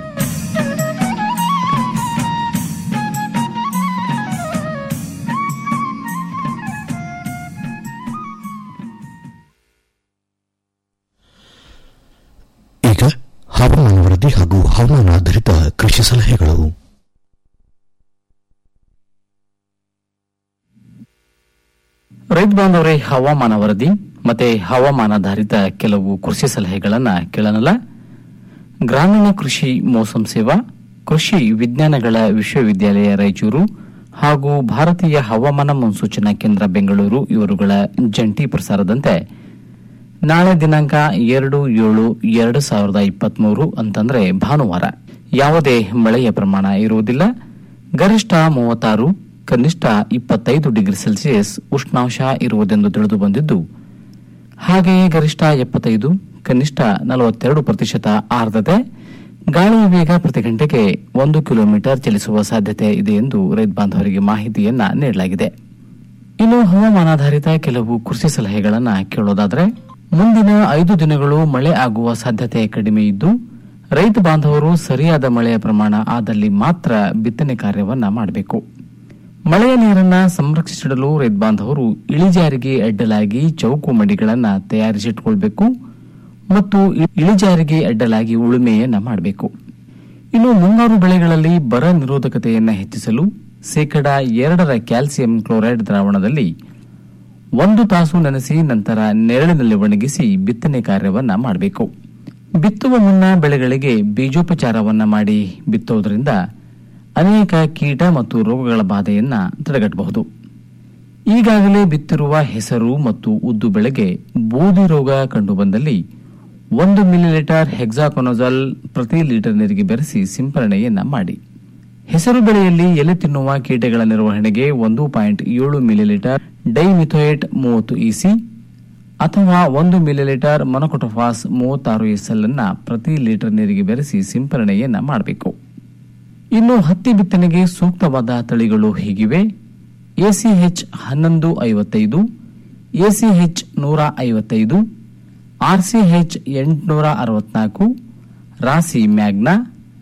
ಈಗ ಹವಾಮಾನ ವರದಿ ಹಾಗೂ ಹವಾಮಾನ ಆಧಾರಿತ ಕೃಷಿ ಸಲಹೆಗಳು ರೈತ ಬಾಂಧವರೇ ಹವಾಮಾನ ವರದಿ ಮತ್ತೆ ಹವಾಮಾನಾಧಾರಿತ ಕೆಲವು ಕೃಷಿ ಸಲಹೆಗಳನ್ನ ಕೇಳೋಣಲ್ಲ ಗ್ರಾಮೀಣ ಕೃಷಿ ಮೋಸಂ ಸೇವಾ ಕೃಷಿ ವಿಜ್ಞಾನಗಳ ವಿಶ್ವವಿದ್ಯಾಲಯ ರಾಯಚೂರು ಹಾಗೂ ಭಾರತೀಯ ಹವಾಮಾನ ಮುನ್ಸೂಚನಾ ಕೇಂದ್ರ ಬೆಂಗಳೂರು ಇವರುಗಳ ಜಂಟಿ ಪ್ರಸಾರದಂತೆ ನಾಳೆ ದಿನಾಂಕ ಎರಡು ಏಳು ಎರಡು ಸಾವಿರದ ಇಪ್ಪತ್ಮೂರು ಅಂತಂದ್ರೆ ಭಾನುವಾರ ಯಾವುದೇ ಮಳೆಯ ಪ್ರಮಾಣ ಇರುವುದಿಲ್ಲ ಗರಿಷ್ಠ ಮೂವತ್ತಾರು ಕನಿಷ್ಠ ಇಪ್ಪತ್ತೈದು ಡಿಗ್ರಿ ಸೆಲ್ಸಿಯಸ್ ಉಷ್ಣಾಂಶ ಇರುವುದೆಂದು ತಿಳಿದು ಬಂದಿದ್ದು ಹಾಗೆಯೇ ಗರಿಷ್ಠ ಎಪ್ಪತ್ತೈದು ಕನಿಷ್ಠ ನಲವತ್ತೆರಡು ಪ್ರತಿಶತ ಆರ್ದ್ರತೆ ಗಾಳಿಯ ವೇಗ ಪ್ರತಿ ಗಂಟೆಗೆ ಒಂದು ಕಿಲೋಮೀಟರ್ ಚಲಿಸುವ ಸಾಧ್ಯತೆ ಇದೆ ಎಂದು ರೈತ ಬಾಂಧವರಿಗೆ ಮಾಹಿತಿಯನ್ನ ನೀಡಲಾಗಿದೆ ಇನ್ನು ಹವಾಮಾನಾಧಾರಿತ ಕೆಲವು ಕೃಷಿ ಸಲಹೆಗಳನ್ನ ಕೇಳೋದಾದ್ರೆ ಮುಂದಿನ ಐದು ದಿನಗಳು ಮಳೆ ಆಗುವ ಸಾಧ್ಯತೆ ಕಡಿಮೆ ಇದ್ದು ರೈತ ಬಾಂಧವರು ಸರಿಯಾದ ಮಳೆಯ ಪ್ರಮಾಣ ಆದಲ್ಲಿ ಮಾತ್ರ ಬಿತ್ತನೆ ಕಾರ್ಯವನ್ನ ಮಾಡಬೇಕು ಮಳೆಯ ನೀರನ್ನ ಸಂರಕ್ಷಿಸಿಡಲು ರೈತ ಬಾಂಧವರು ಇಳಿಜಾರಿಗೆ ಅಡ್ಡಲಾಗಿ ಚೌಕು ಮಡಿಗಳನ್ನ ತಯಾರಿಸಿಟ್ಕೊಳ್ಬೇಕು ಮತ್ತು ಇ- ಇಳಿಜಾರಿಗೆ ಅಡ್ಡಲಾಗಿ ಉಳುಮೆಯನ್ನ ಮಾಡಬೇಕು ಇನ್ನು ಮುಂಗಾರು ಬೆಳೆಗಳಲ್ಲಿ ಬರ ನಿರೋಧಕತೆಯನ್ನ ಹೆಚ್ಚಿಸಲು ಶೇಕಡ ಎರಡರ ಕ್ಯಾಲ್ಸಿಯಂ ಕ್ಲೋರೈಡ್ ದ್ರಾವಣದಲ್ಲಿ ಒಂದು ತಾಸು ನೆನೆಸಿ ನಂತರ ನೆರಳಿನಲ್ಲಿ ಒಣಗಿಸಿ ಬಿತ್ತನೆ ಕಾರ್ಯವನ್ನ ಮಾಡಬೇಕು ಬಿತ್ತುವ ಮುನ್ನ ಬೆಳೆಗಳಿಗೆ ಬೀಜೋಪಚಾರವನ್ನ ಮಾಡಿ ಬಿತ್ತುವುದರಿಂದ ಅನೇಕ ಕೀಟ ಮತ್ತು ರೋಗಗಳ ಬಾಧೆಯನ್ನ ತಡೆಗಟ್ಟಬಹುದು ಈಗಾಗಲೇ ಬಿತ್ತಿರುವ ಹೆಸರು ಮತ್ತು ಉದ್ದು ಬೆಳೆಗೆ ಬೂದಿ ರೋಗ ಕಂಡುಬಂದಲ್ಲಿ ಒಂದು ಮಿಲಿಲೀಟರ್ ಹೆಕ್ಸಾಕೊನಜಲ್ ಪ್ರತಿ ಲೀಟರ್ ನೀರಿಗೆ ಬೆರೆಸಿ ಸಿಂಪರಣೆಯನ್ನ ಮಾಡಿ ಹೆಸರು ಬೆಳೆಯಲ್ಲಿ ಎಲೆ ತಿನ್ನುವ ಕೀಟಗಳ ನಿರ್ವಹಣೆಗೆ ಒಂದು ಪಾಯಿಂಟ್ ಏಳು ಮಿಲಿಲೀಟರ್ ಡೈಮಿಥೋಯೇಟ್ ಮೂವತ್ತು ಇಸಿ ಅಥವಾ ಒಂದು ಮಿಲಿಲೀಟರ್ ಮೊನೊಕೊಟೊಫಾಸ್ ಮೂವತ್ತಾರು ಎಸ್ಎಲ್ ಅನ್ನ ಪ್ರತಿ ಲೀಟರ್ ನೀರಿಗೆ ಬೆರೆಸಿ ಸಿಂಪರಣೆಯನ್ನ ಮಾಡಬೇಕು ಇನ್ನು ಹತ್ತಿ ಬಿತ್ತನೆಗೆ ಸೂಕ್ತವಾದ ತಳಿಗಳು ಹೀಗಿವೆ ಎಸಿಎಚ್ ಹನ್ನೊಂದು ಐವತ್ತೈದು ಎಸಿಎಚ್ ನೂರ ಐವತ್ತೈದು ಆರ್ಸಿಎಚ್ ಎಂಟುನೂರ ಅರವತ್ನಾಲ್ಕು ರಾಸಿ ಮ್ಯಾಗ್ನಾ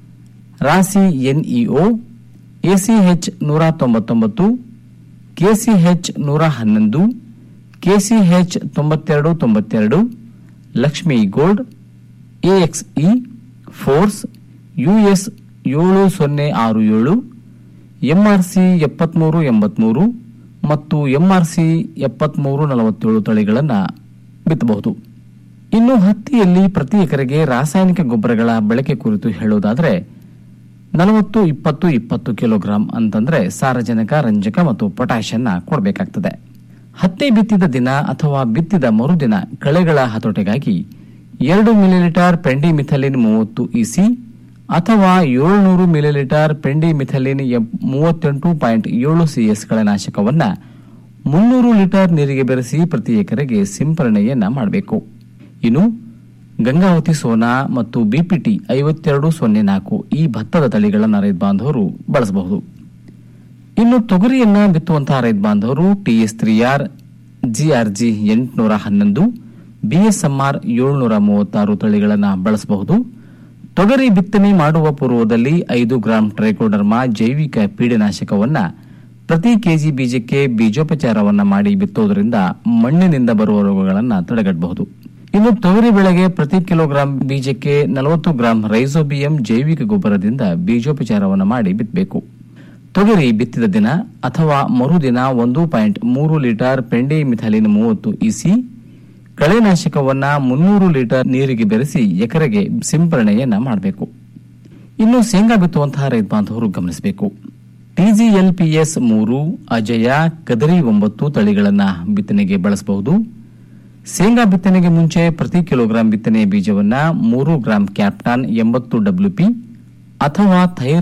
ರಾಸಿ ಎನ್ಇಒ ಎಸಿಎಚ್ ನೂರ ತೊಂಬತ್ತೊಂಬತ್ತು ಕೆಸಿಎಚ್ ನೂರ ಹನ್ನೊಂದು ಕೆಸಿಎಚ್ ತೊಂಬತ್ತೆರಡು ತೊಂಬತ್ತೆರಡು Lakshmi gold AXE force US ಏಳು ಸೊನ್ನೆ ಆರು ಏಳು ಎಂಆರ್ಸಿ ಎಪ್ಪತ್ಮೂರು ಎಂಬತ್ಮೂರು ಮತ್ತು ಎಂಆರ್ಸಿ ಎಪ್ಪತ್ಮೂರು ನಲವತ್ತೇಳು ತಳಿಗಳನ್ನು ಬಿತ್ತಬಹುದು ಇನ್ನು ಹತ್ತಿಯಲ್ಲಿ ಪ್ರತಿ ಎಕರೆಗೆ ರಾಸಾಯನಿಕ ಗೊಬ್ಬರಗಳ ಬಳಕೆ ಕುರಿತು ಹೇಳುವುದಾದರೆ ನಲವತ್ತು ಇಪ್ಪತ್ತು ಇಪ್ಪತ್ತು ಕಿಲೋಗ್ರಾಂ ಅಂತಂದ್ರೆ ಸಾರಜನಕ ರಂಜಕ ಮತ್ತು ಪೊಟ್ಯಾಷನ್ನ ಕೊಡಬೇಕಾಗ್ತದೆ ಹತ್ತಿ ಬಿತ್ತಿದ ದಿನ ಅಥವಾ ಬಿತ್ತಿದ ಮರುದಿನ ಕಳೆಗಳ ಹತೋಟೆಗಾಗಿ ಎರಡು ಮಿಲಿಲೀಟರ್ ಪೆಂಡಿಮಿಥಲಿನ್ ಮೂವತ್ತು ಇಸಿ ಅಥವಾ ಏಳುನೂರು ಮಿಲಿಲೀಟರ್ ಪೆಂಡಿಮಿಥಲಿನ್ ಎಂ- ಮೂವತ್ತೆಂಟು ಪಾಯಿಂಟ್ ಏಳು ಸಿಎಸ್ ಕಳೆನಾಶಕವನ್ನ ಮುನ್ನೂರು ಲೀಟರ್ ನೀರಿಗೆ ಬೆರೆಸಿ ಪ್ರತಿ ಎಕರೆಗೆ ಸಿಂಪರಣೆಯನ್ನ ಮಾಡಬೇಕು ಇನ್ನು ಗಂಗಾವತಿ ಸೋನಾ ಮತ್ತು ಬಿಪಿಟಿ ಐವತ್ತೆರಡು ಸೊನ್ನೆ ನಾಲ್ಕು ಈ ಭತ್ತದ ತಳಿಗಳನ್ನು ರೈತ ಬಾಂಧವರು ಬಳಸಬಹುದು ಇನ್ನು ತೊಗರಿಯನ್ನ ಬಿತ್ತುವಂತಹ ರೈತ ಬಾಂಧವರು ಟಿಎಸ್ ತ್ರೀ ಆರ್ ಜಿಆರ್ಜಿ ಎಂಟುನೂರ ಹನ್ನೊಂದು ಬಿಎಸ್ಎಂಆರ್ ಏಳ್ನೂರ ಮೂವತ್ತಾರು ತಳಿಗಳನ್ನು ಬಳಸಬಹುದು ತೊಗರಿ ಬಿತ್ತನೆ ಮಾಡುವ ಪೂರ್ವದಲ್ಲಿ ಐದು ಗ್ರಾಂ ಟ್ರೈಕೋಡರ್ಮಾ ಜೈವಿಕ ಪೀಡನಾಶಕವನ್ನ ಪ್ರತಿ ಕೆಜಿ ಬೀಜಕ್ಕೆ ಬೀಜೋಪಚಾರವನ್ನ ಮಾಡಿ ಬಿತ್ತುವುದರಿಂದ ಮಣ್ಣಿನಿಂದ ಬರುವ ರೋಗಗಳನ್ನು ತಡೆಗಟ್ಟಬಹುದು ಇನ್ನು ತೊಗರಿ ಬೆಳೆಗೆ ಪ್ರತಿ ಕಿಲೋಗ್ರಾಂ ಬೀಜಕ್ಕೆ ನಲವತ್ತು ಗ್ರಾಂ ರೈಸೋಬಿಯಂ ಜೈವಿಕ ಗೊಬ್ಬರದಿಂದ ಬೀಜೋಪಚಾರವನ್ನು ಮಾಡಿ ಬಿತ್ತಬೇಕು ತೊಗರಿ ಬಿತ್ತಿದ ದಿನ ಅಥವಾ ಮರುದಿನ ಒಂದು ಪಾಯಿಂಟ್ ಮೂರು ಲೀಟರ್ ಪೆಂಡಿ ಮಿಥಲಿನ್ ಮೂವತ್ತು ಇಸಿ ಕಳೆನಾಶಕವನ್ನ ಮುನ್ನೂರು ಲೀಟರ್ ನೀರಿಗೆ ಬೆರೆಸಿ ಎಕರೆಗೆ ಸಿಂಪರಣೆಯನ್ನ ಮಾಡಬೇಕು ಇನ್ನು ಶೇಂಗಾ ಬಿತ್ತುವಂತಹ ರೈತ ಬಾಂಧವರು ಗಮನಿಸಬೇಕು ಟಿಜಿಎಲ್ಪಿಎಸ್ ಮೂರು ಅಜಯ ಕದರಿ ಒಂಬತ್ತು ತಳಿಗಳನ್ನ ಬಿತ್ತನೆಗೆ ಬಳಸಬಹುದು ಶೇಂಗಾ ಬಿತ್ತನೆಗೆ ಮುಂಚೆ ಪ್ರತಿ ಕಿಲೋಗ್ರಾಂ ಬಿತ್ತನೆ ಬೀಜವನ್ನ ಮೂರು ಗ್ರಾಂ ಕ್ಯಾಪ್ಟಾನ್ ಎಂಬತ್ತು ಡಬ್ಲ್ಯೂಪಿ ಅಥವಾ ಥೈರ್